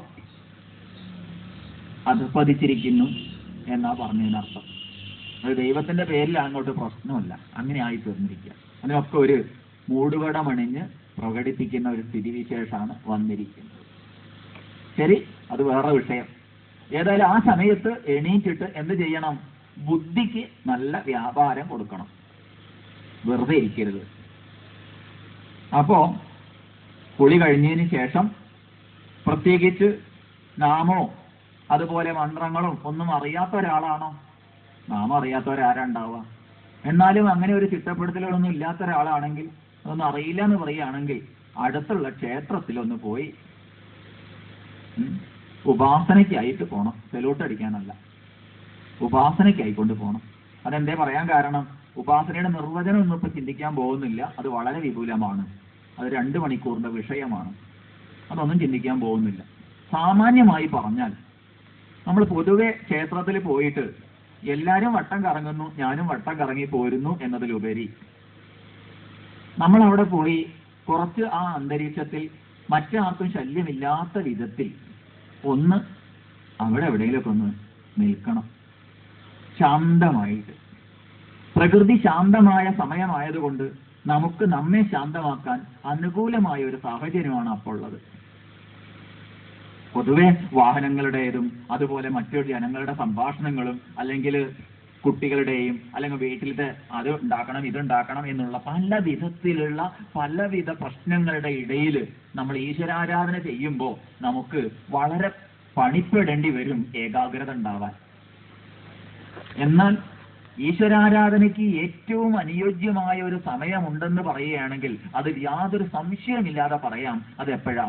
അധപ്പതിച്ചിരിക്കുന്നു എന്നാ പറഞ്ഞതിനർത്ഥം അത് ദൈവത്തിന്റെ പേരിൽ അങ്ങോട്ട് പ്രശ്നമല്ല അങ്ങനെ ആയി തീർന്നിരിക്കുക അതിനൊക്കെ ഒരു മൂടുപടമണിഞ്ഞ് പ്രകടിപ്പിക്കുന്ന ഒരു സ്ഥിതിവിശേഷമാണ് വന്നിരിക്കുന്നത് ശരി അത് വേറെ വിഷയം ഏതായാലും ആ സമയത്ത് എണീറ്റിട്ട് എന്ത് ചെയ്യണം ബുദ്ധിക്ക് നല്ല വ്യാപാരം കൊടുക്കണം വെറുതെ ഇരിക്കരുത് അപ്പോ കുളി കഴിഞ്ഞതിന് ശേഷം പ്രത്യേകിച്ച് നാമോ അതുപോലെ മന്ത്രങ്ങളും ഒന്നും അറിയാത്ത ഒരാളാണോ നാമം അറിയാത്തവരാരാണ്ടാവുക എന്നാലും അങ്ങനെ ഒരു ചിട്ടപ്പെടുത്തലുകളൊന്നും ഇല്ലാത്ത ഒരാളാണെങ്കിൽ അതൊന്നും അറിയില്ല എന്ന് പറയുകയാണെങ്കിൽ അടുത്തുള്ള ക്ഷേത്രത്തിലൊന്ന് പോയി ഉം, ഉപാസനയ്ക്കായിട്ട് പോണം സെലൂട്ട് അടിക്കാനല്ല ഉപാസനയ്ക്കായിക്കൊണ്ട് പോണം അതെന്തേ പറയാൻ കാരണം ഉപാസനയുടെ നിർവചനം ഒന്നും ഇപ്പൊ ചിന്തിക്കാൻ പോകുന്നില്ല അത് വളരെ വിപുലമാണ് അത് രണ്ട് മണിക്കൂറിന്റെ വിഷയമാണ് അതൊന്നും ചിന്തിക്കാൻ പോകുന്നില്ല സാമാന്യമായി പറഞ്ഞാൽ നമ്മൾ പൊതുവെ ക്ഷേത്രത്തിൽ പോയിട്ട് എല്ലാരും വട്ടം കറങ്ങുന്നു ഞാനും വട്ടം കറങ്ങി പോരുന്നു എന്നതിലുപരി നമ്മൾ അവിടെ പോയി കുറച്ച് ആ അന്തരീക്ഷത്തിൽ മറ്റാർക്കും ശല്യമില്ലാത്ത വിധത്തിൽ ഒന്ന് അവിടെ എവിടെയെങ്കിലുമൊക്കെ ഒന്ന് നിൽക്കണം ശാന്തമായിട്ട് പ്രകൃതി ശാന്തമായ സമയമായതുകൊണ്ട് നമുക്ക് നമ്മെ ശാന്തമാക്കാൻ അനുകൂലമായ ഒരു സാഹചര്യമാണ് അപ്പോൾ ഉള്ളത് പൊതുവെ വാഹനങ്ങളുടേതും അതുപോലെ മറ്റു ജനങ്ങളുടെ സംഭാഷണങ്ങളും അല്ലെങ്കിൽ കുട്ടികളുടെയും അല്ലെങ്കിൽ വീട്ടിലത്തെ അത് ഉണ്ടാക്കണം ഇത് ഉണ്ടാക്കണം എന്നുള്ള പല വിധത്തിലുള്ള പലവിധ പ്രശ്നങ്ങളുടെ ഇടയിൽ നമ്മൾ ഈശ്വരാരാധന ചെയ്യുമ്പോൾ നമുക്ക് വളരെ പണിപ്പെടേണ്ടി വരും ഏകാഗ്രത ഉണ്ടാവാൻ എന്നാൽ ഈശ്വരാരാധനയ്ക്ക് ഏറ്റവും അനുയോജ്യമായ ഒരു സമയമുണ്ടെന്ന് പറയുകയാണെങ്കിൽ അത് യാതൊരു സംശയമില്ലാതെ പറയാം അത് എപ്പോഴാ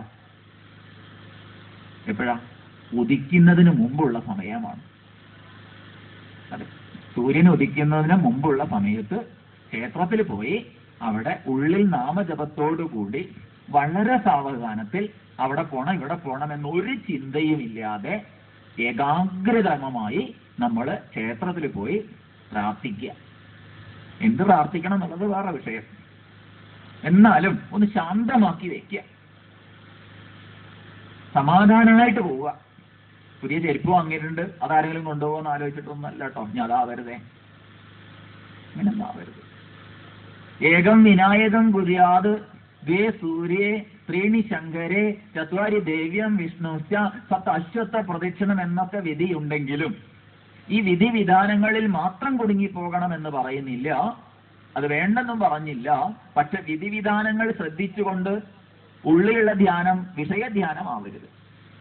എപ്പോഴാ ഉദിക്കുന്നതിന് മുമ്പുള്ള സമയമാണ് അതെ സൂര്യൻ ഉദിക്കുന്നതിന് മുമ്പുള്ള സമയത്ത് ക്ഷേത്രത്തിൽ പോയി അവിടെ ഉള്ളിൽ നാമജപത്തോടു കൂടി വളരെ സാവധാനത്തിൽ അവിടെ പോണം ഇവിടെ പോണം എന്നൊരു ചിന്തയും ഇല്ലാതെ ഏകാഗ്രതമമായി നമ്മൾ ക്ഷേത്രത്തിൽ പോയി പ്രാർത്ഥിക്കുക എന്ത് പ്രാർത്ഥിക്കണം എന്നുള്ളത് വേറെ വിഷയം എന്നാലും ഒന്ന് ശാന്തമാക്കി വെക്കുക സമാധാനമായിട്ട് പോവുക പുതിയ ചെരുപ്പ് വാങ്ങിയിട്ടുണ്ട് അതാരെങ്കിലും കൊണ്ടുപോകുമെന്ന് ആലോചിച്ചിട്ടൊന്നല്ല കേട്ടോ ഞാൻ അതാവരുതേ അങ്ങനെയൊന്നും ആവരുത് ഏകം വിനായകം കുര്യാത് ദ്വേ സൂര്യേ ത്രീണി ശങ്കരെ ചത്വാരി ദേവ്യം വിഷ്ണുശ്ച സത്ത് അശ്വത്ഥ പ്രദക്ഷിണം എന്നൊക്കെ വിധിയുണ്ടെങ്കിലും ഈ വിധി വിധാനങ്ങളിൽ മാത്രം കുടുങ്ങിപ്പോകണം എന്ന് പറയുന്നില്ല അത് വേണ്ടെന്നും പറഞ്ഞില്ല പക്ഷെ വിധിവിധാനങ്ങൾ ശ്രദ്ധിച്ചുകൊണ്ട് ഉള്ളിലുള്ള ധ്യാനം വിഷയധ്യാനം ആവരുത്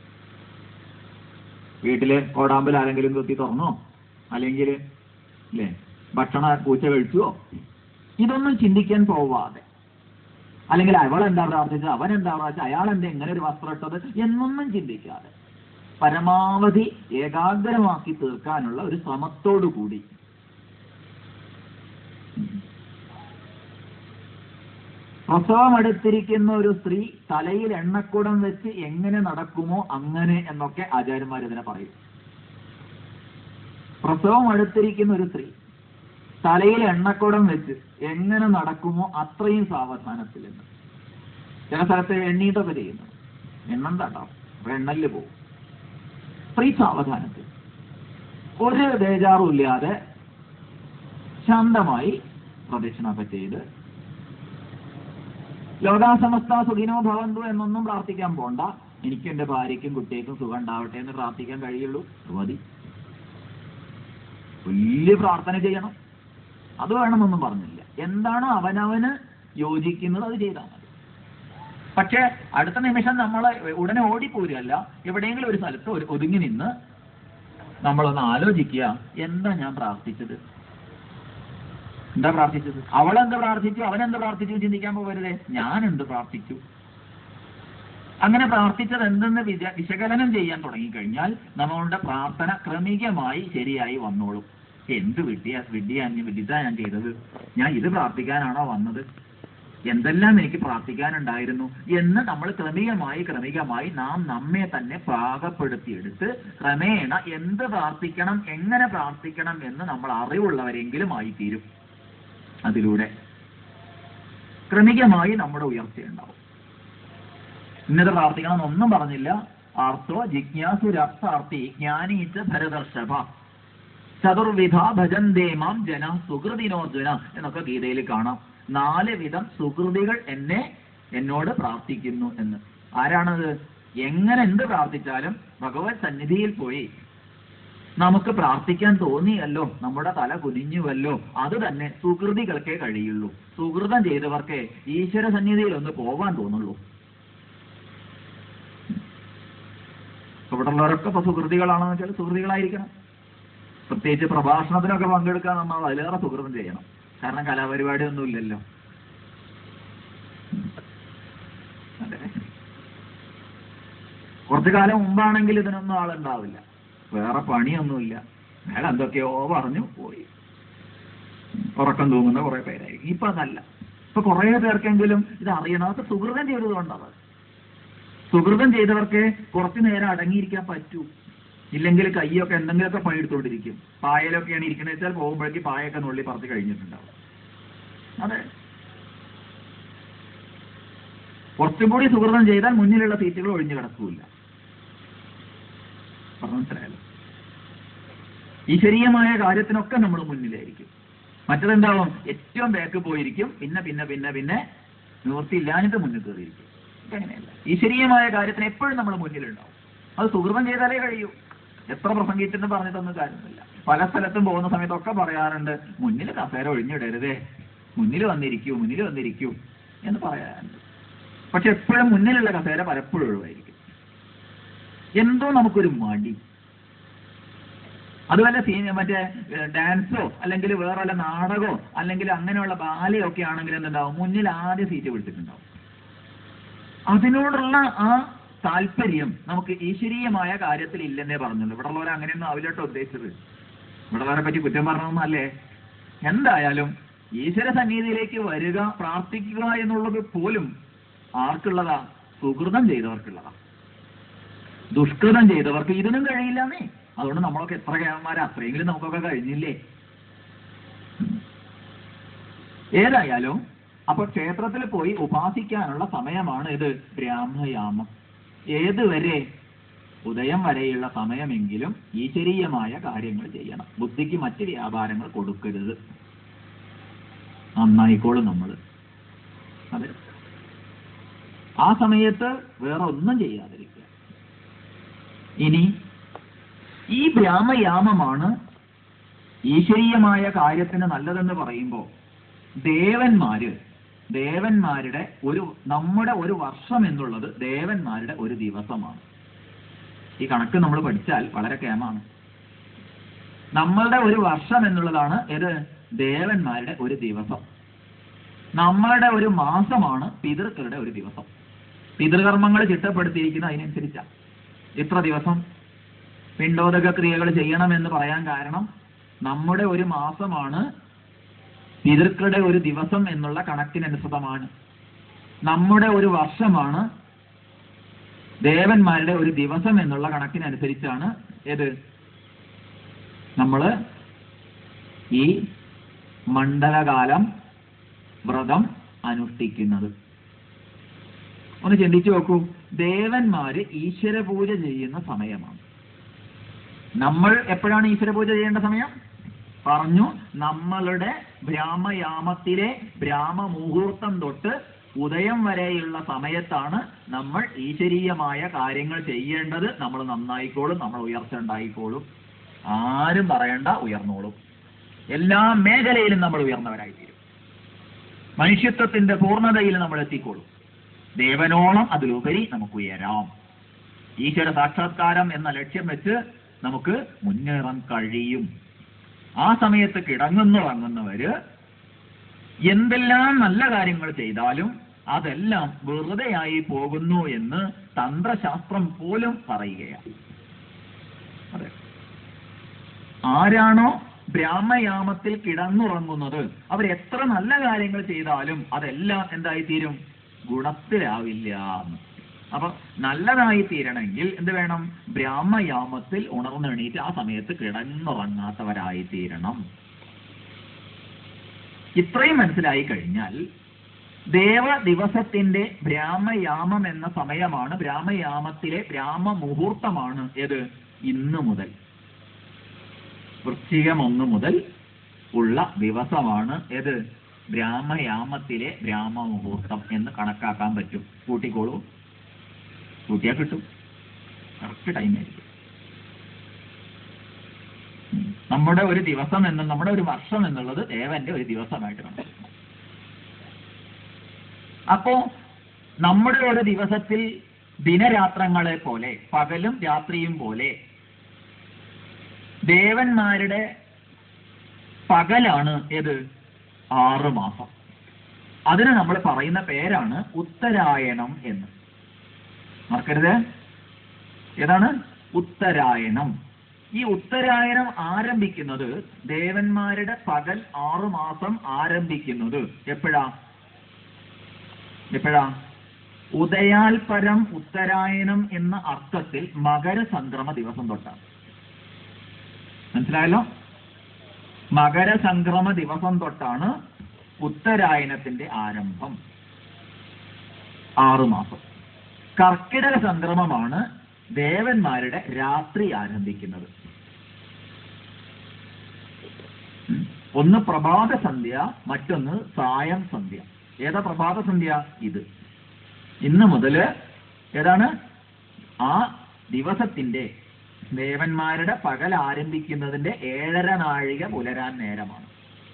വീട്ടില് കോടാമ്പൽ ആരെങ്കിലും കുത്തി തുറന്നോ അല്ലെങ്കിൽ അല്ലേ ഭക്ഷണ പൂച്ച കഴിച്ചുവോ ഇതൊന്നും ചിന്തിക്കാൻ പോവാതെ അല്ലെങ്കിൽ അവൾ എന്താ പ്രാർത്ഥിച്ചത് അവൻ എന്താ പ്രാർത്ഥിച്ചത് അയാൾ എന്താ എങ്ങനെ ഒരു വസ്ത്രം ഇട്ടത് എന്നൊന്നും ചിന്തിക്കാതെ പരമാവധി ഏകാഗ്രമാക്കി തീർക്കാനുള്ള ഒരു ശ്രമത്തോടു കൂടി പ്രസവം അടുത്തിരിക്കുന്ന ഒരു സ്ത്രീ തലയിൽ എണ്ണക്കുടം വെച്ച് എങ്ങനെ നടക്കുമോ അങ്ങനെ എന്നൊക്കെ ആചാര്യന്മാർ ഇതിനെ പറയും പ്രസവം അടുത്തിരിക്കുന്ന ഒരു സ്ത്രീ തലയിൽ എണ്ണക്കുടം വെച്ച് എങ്ങനെ നടക്കുമോ അത്രയും സാവധാനത്തിൽ എന്ന് ചില സ്ഥലത്ത് എണ്ണീട്ടൊക്കെ ചെയ്യുന്നു എണ്ണം കേട്ടോ അപ്പൊ എണ്ണല് പോകും സ്ത്രീ സാവധാനത്തിൽ ഒരു ബേജാറും ഇല്ലാതെ ശാന്തമായി പ്രദക്ഷിണമൊക്കെ ചെയ്ത് ലോകാസമസ്ത സുഖിനോ ഭവന്തു എന്നൊന്നും പ്രാർത്ഥിക്കാൻ പോണ്ട എനിക്കും എന്റെ ഭാര്യയ്ക്കും കുട്ടിയേക്കും സുഖം ഉണ്ടാവട്ടെ എന്ന് പ്രാർത്ഥിക്കാൻ കഴിയുള്ളൂ അത് മതി വലിയ പ്രാർത്ഥന ചെയ്യണം അത് വേണമെന്നൊന്നും പറഞ്ഞില്ല എന്താണോ അവനവന് യോജിക്കുന്നത് അത് ചെയ്താൽ മതി പക്ഷെ അടുത്ത നിമിഷം നമ്മൾ ഉടനെ ഓടിപ്പോരുകയല്ല എവിടെയെങ്കിലും ഒരു സ്ഥലത്ത് ഒരു ഒതുങ്ങി നിന്ന് നമ്മളൊന്ന് ആലോചിക്കുക എന്താ ഞാൻ പ്രാർത്ഥിച്ചത് എന്താ പ്രാർത്ഥിച്ചത് അവളെന്ത് പ്രാർത്ഥിച്ചു അവനെന്ത് പ്രാർത്ഥിച്ചു എന്ന് ചിന്തിക്കാൻ പോകരുതേ ഞാൻ എന്ത് പ്രാർത്ഥിച്ചു അങ്ങനെ പ്രാർത്ഥിച്ചത് എന്തെന്ന് വിച വിശകലനം ചെയ്യാൻ തുടങ്ങിക്കഴിഞ്ഞാൽ നമ്മളുടെ പ്രാർത്ഥന ക്രമികമായി ശരിയായി വന്നോളും എന്ത് വിഡ്ഢിയ വിഡ്ഢിയ വിഡിത ഞാൻ ചെയ്തത് ഞാൻ ഇത് പ്രാർത്ഥിക്കാനാണോ വന്നത് എന്തെല്ലാം എനിക്ക് പ്രാർത്ഥിക്കാനുണ്ടായിരുന്നു എന്ന് നമ്മൾ ക്രമികമായി ക്രമികമായി നാം നമ്മെ തന്നെ പാകപ്പെടുത്തിയെടുത്ത് ക്രമേണ എന്ത് പ്രാർത്ഥിക്കണം എങ്ങനെ പ്രാർത്ഥിക്കണം എന്ന് നമ്മൾ അറിവുള്ളവരെങ്കിലും ആയിത്തീരും അതിലൂടെ ക്രമികമായി നമ്മുടെ ഉയർച്ചയുണ്ടാവും ഇന്നത് പ്രാർത്ഥിക്കണം എന്നൊന്നും പറഞ്ഞില്ല ആർത്തോ ജിജ്ഞാസുരർത്ഥാർത്ഥി ജ്ഞാനീച്ച ഭരതർഷഭ ചതുർവിധ ഭജന്തേമാം ജന സുഹൃതിനോർജുന എന്നൊക്കെ ഗീതയിൽ കാണാം നാല് വിധം സുഹൃതികൾ എന്നെ എന്നോട് പ്രാർത്ഥിക്കുന്നു എന്ന് ആരാണത് എങ്ങനെ എന്ത് പ്രാർത്ഥിച്ചാലും ഭഗവത് സന്നിധിയിൽ പോയി നമുക്ക് പ്രാർത്ഥിക്കാൻ തോന്നിയല്ലോ നമ്മുടെ തല കുനിഞ്ഞുവല്ലോ അത് തന്നെ സുഹൃതികൾക്കേ കഴിയുള്ളൂ സുഹൃതം ചെയ്തവർക്ക് ഈശ്വര സന്നിധിയിൽ ഒന്ന് പോവാൻ തോന്നുള്ളൂ ഇവിടെ ഉള്ളവരൊക്കെ ഇപ്പൊ സുഹൃതികളാണെന്ന് വെച്ചാൽ സുഹൃതികളായിരിക്കണം പ്രത്യേകിച്ച് പ്രഭാഷണത്തിനൊക്കെ പങ്കെടുക്കാൻ നമ്മൾ അതിലേറെ സുഹൃതം ചെയ്യണം കാരണം കലാപരിപാടി ഒന്നും ഇല്ലല്ലോ അതെ. കുറച്ചു കാലം മുമ്പാണെങ്കിൽ ഇതിനൊന്നും ആളുണ്ടാവില്ല വേറെ പണിയൊന്നുമില്ല അയാൾ എന്തൊക്കെയോ പറഞ്ഞു പോയി ഉറക്കം തൂങ്ങുന്ന കുറെ പേരായിരിക്കും ഇപ്പൊ അതല്ല ഇപ്പൊ കുറെ പേർക്കെങ്കിലും ഇത് അറിയണം അതൊക്കെ സുഹൃതം ചെയ്തതുകൊണ്ടാണ് സുഹൃതം ചെയ്തവർക്ക് കുറച്ചു നേരം അടങ്ങിയിരിക്കാൻ പറ്റൂ ഇല്ലെങ്കിൽ കൈയൊക്കെ എന്തെങ്കിലുമൊക്കെ പണിയെടുത്തോണ്ടിരിക്കും പായലൊക്കെയാണ് ഇരിക്കുന്നത് വെച്ചാൽ പോകുമ്പോഴേക്ക് പായൊക്കെ നുള്ളി പറത്ത് കഴിഞ്ഞിട്ടുണ്ടാവും അതെ കുറച്ചും കൂടി സുഹൃതം ചെയ്താൽ മുന്നിലുള്ള സീറ്റുകൾ ഒഴിഞ്ഞു കിടക്കൂല പറഞ്ഞു മനസ്സിലായല്ലോ ഈശ്വരീയമായ കാര്യത്തിനൊക്കെ നമ്മൾ മുന്നിലായിരിക്കും മറ്റതെന്താവും ഏറ്റവും ബാക്ക് പോയിരിക്കും പിന്നെ പിന്നെ പിന്നെ പിന്നെ നിവൃത്തിയില്ലാഞ്ഞിട്ട് മുന്നിൽ കയറിയിരിക്കും ഇതങ്ങനെയല്ല ഈശ്വരീയമായ കാര്യത്തിന് എപ്പോഴും നമ്മൾ മുന്നിലുണ്ടാവും അത് സുഹൃതം ചെയ്താലേ കഴിയൂ എത്ര പ്രസംഗിച്ചിട്ടും പറഞ്ഞിട്ടൊന്നും കാര്യമില്ല പല സ്ഥലത്തും പോകുന്ന സമയത്തൊക്കെ പറയാറുണ്ട് മുന്നിൽ കസേര ഒഴിഞ്ഞിടരുതേ മുന്നിൽ വന്നിരിക്കൂ മുന്നിൽ വന്നിരിക്കൂ എന്ന് പറയാറുണ്ട് പക്ഷെ എപ്പോഴും മുന്നിലുള്ള കസേര പലപ്പോഴും ഒഴിവായിരിക്കും എന്തോ നമുക്കൊരു മടി അതുപോലെ സീനിയർ മറ്റേ ഏഹ്, ഡാൻസോ അല്ലെങ്കിൽ വേറെ വല്ല നാടകമോ അല്ലെങ്കിൽ അങ്ങനെയുള്ള ബാലയോ ഒക്കെ ആണെങ്കിൽ എന്തുണ്ടാവും മുന്നിൽ ആദ്യ സീറ്റ് പിടിച്ചിട്ടുണ്ടാവും അതിനോടുള്ള ആ താല്പര്യം നമുക്ക് ഈശ്വരീയമായ കാര്യത്തിൽ ഇല്ലെന്നേ പറഞ്ഞുള്ളൂ ഇവിടെ ഉള്ളവർ അങ്ങനെയൊന്നും ആവില്ല കേട്ടോ ഉദ്ദേശിച്ചത് ഇവിടെ ഉള്ളവരെ പറ്റി കുറ്റം പറഞ്ഞൊന്നല്ലേ എന്തായാലും ഈശ്വര സന്നിധിയിലേക്ക് വരിക പ്രാർത്ഥിക്കുക എന്നുള്ളത് പോലും ആർക്കുള്ളതാ സുഹൃതം ചെയ്തവർക്കുള്ളതാ ദുഷ്കൃതം ചെയ്തവർക്ക് ഇതിനും കഴിയില്ലെന്നേ അതുകൊണ്ട് നമ്മളൊക്കെ എത്ര കേവന്മാരാ അത്രയെങ്കിലും നമുക്കൊക്കെ കഴിഞ്ഞില്ലേ ഏതായാലും അപ്പൊ ക്ഷേത്രത്തിൽ പോയി ഉപാസിക്കാനുള്ള സമയമാണ് ഇത് ബ്രാഹ്മയാമം ഏതുവരെ ഉദയം വരെയുള്ള സമയമെങ്കിലും ഈശ്വരീയമായ കാര്യങ്ങൾ ചെയ്യണം ബുദ്ധിക്ക് മറ്റ് വ്യാപാരങ്ങൾ കൊടുക്കരുത് നന്നായിക്കോളും നമ്മൾ അതെ ആ സമയത്ത് വേറെ ഒന്നും ചെയ്യാതിരിക്കുക ഇനി ഈ ബ്രാഹ്മയാമമാണ് ഈശ്വരീയമായ കാര്യത്തിന് നല്ലതെന്ന് പറയുമ്പോൾ ദേവന്മാര് ദേവന്മാരുടെ ഒരു നമ്മുടെ ഒരു വർഷം എന്നുള്ളത് ദേവന്മാരുടെ ഒരു ദിവസമാണ് ഈ കണക്ക് നമ്മൾ പഠിച്ചാൽ വളരെ കേമാണ് നമ്മളുടെ ഒരു വർഷം എന്നുള്ളതാണ് ഏത് ദേവന്മാരുടെ ഒരു ദിവസം നമ്മളുടെ ഒരു മാസമാണ് പിതൃക്കളുടെ ഒരു ദിവസം പിതൃകർമ്മങ്ങൾ ചിട്ടപ്പെടുത്തിയിരിക്കുന്നത് അതിനനുസരിച്ചാണ് ഇത്ര ദിവസം പിണ്ടോദക ക്രിയകൾ ചെയ്യണമെന്ന് പറയാൻ കാരണം നമ്മുടെ ഒരു മാസമാണ് പിതൃക്കളുടെ ഒരു ദിവസം എന്നുള്ള കണക്കിനനുസൃതമാണ് നമ്മുടെ ഒരു വർഷമാണ് ദേവന്മാരുടെ ഒരു ദിവസം എന്നുള്ള കണക്കിനനുസരിച്ചാണ് ഏത് നമ്മള് ഈ മണ്ഡലകാലം വ്രതം അനുഷ്ഠിക്കുന്നത് ഒന്ന് ചിന്തിച്ചു നോക്കൂ ദേവന്മാര് ഈശ്വര പൂജ ചെയ്യുന്ന സമയമാണ് നമ്മൾ എപ്പോഴാണ് ഈശ്വര പൂജ ചെയ്യേണ്ട സമയം പറഞ്ഞു നമ്മളുടെ ബ്രാഹ്മയാമത്തിലെ ബ്രാഹ്മ മുഹൂർത്തം തൊട്ട് ഉദയം വരെയുള്ള സമയത്താണ് നമ്മൾ ഈശ്വരീയമായ കാര്യങ്ങൾ ചെയ്യേണ്ടത് നമ്മൾ നന്നായിക്കോളും നമ്മൾ ഉയർച്ച ഉണ്ടായിക്കോളും ആരും പറയണ്ട ഉയർന്നോളും എല്ലാ മേഖലയിലും നമ്മൾ ഉയർന്നവരായിത്തീരും മനുഷ്യത്വത്തിന്റെ പൂർണ്ണതയിൽ നമ്മൾ എത്തിക്കോളും ദേവനോളം അതിലുപരി നമുക്ക് ഉയരാം ഈശ്വര സാക്ഷാത്കാരം എന്ന ലക്ഷ്യം വെച്ച് നമുക്ക് മുന്നേറാൻ കഴിയും ആ സമയത്ത് കിടങ്ങുന്നുറങ്ങുന്നവര് എന്തെല്ലാം നല്ല കാര്യങ്ങൾ ചെയ്താലും അതെല്ലാം വെറുതെയായി പോകുന്നു എന്ന് തന്ത്രശാസ്ത്രം പോലും പറയുകയാണ് അതെ ആരാണോ ബ്രാഹ്മയാമത്തിൽ കിടന്നുറങ്ങുന്നത് അവർ എത്ര നല്ല കാര്യങ്ങൾ ചെയ്താലും അതെല്ലാം എന്തായി തീരും ഗുണത്തിലാവില്ല എന്ന്. അപ്പൊ നല്ലതായി തീരണമെങ്കിൽ എന്ത് വേണം ബ്രാഹ്മയാമത്തിൽ ഉണർന്നെണീറ്റ് ആ സമയത്ത് കിടന്നുറങ്ങാത്തവരായി തീരണം ഇത്രയും മനസ്സിലായി കഴിഞ്ഞാൽ ദേവ ദിവസത്തിന്റെ ബ്രാഹ്മയാമം എന്ന സമയമാണ് ബ്രാഹ്മയാമത്തിലെ ബ്രാഹ്മ മുഹൂർത്തമാണ് ഏത് ഇന്ന് മുതൽ വൃശ്ചികം ഒന്ന് മുതൽ ഉള്ള ദിവസമാണ് ഏത് ബ്രാഹ്മയാമത്തിലെ ബ്രാഹ്മ മുഹൂർത്തം എന്ന് കണക്കാക്കാൻ പറ്റും കൂട്ടിക്കോളൂ കൂട്ടിയാൽ കിട്ടും കറക്റ്റ് ടൈമായിരിക്കും ഉം. നമ്മുടെ ഒരു ദിവസം എന്ന് നമ്മുടെ ഒരു വർഷം എന്നുള്ളത് ദേവന്റെ ഒരു ദിവസമായിട്ട് കണക്കാക്കണം അപ്പോ നമ്മുടെ ഒരു ദിവസത്തിൽ ദിനരാത്രങ്ങളെ പോലെ പകലും രാത്രിയും പോലെ ദേവന്മാരുടെ പകലാണ് ഏത് ആറ് മാസം അതിന് നമ്മൾ പറയുന്ന പേരാണ് ഉത്തരായണം എന്ന് മറക്കരുത് ഏതാണ് ഉത്തരായണം ഈ ഉത്തരായണം ആരംഭിക്കുന്നത് ദേവന്മാരുടെ പകൽ ആറു മാസം ആരംഭിക്കുന്നത് എപ്പോഴാ എപ്പോഴാ ഉദയാൽപരം ഉത്തരായണം എന്ന അർത്ഥത്തിൽ മകരസംക്രമ ദിവസം തൊട്ടാണ് മനസ്സിലായല്ലോ മകരസംക്രമ ദിവസം തൊട്ടാണ് ഉത്തരായനത്തിന്റെ ആരംഭം ആറുമാസം കർക്കിടക സംക്രമമാണ് ദേവന്മാരുടെ രാത്രി ആരംഭിക്കുന്നത് ഉം. ഒന്ന് പ്രഭാത സന്ധ്യ മറ്റൊന്ന് സായം സന്ധ്യ ഏതാ പ്രഭാത സന്ധ്യ ഇത് ഇന്ന് മുതല് ഏതാണ് ആ ദിവസത്തിന്റെ ദേവന്മാരുടെ പകൽ ആരംഭിക്കുന്നതിന്റെ ഏഴര നാഴിക പുലരാൻ നേരമാണ്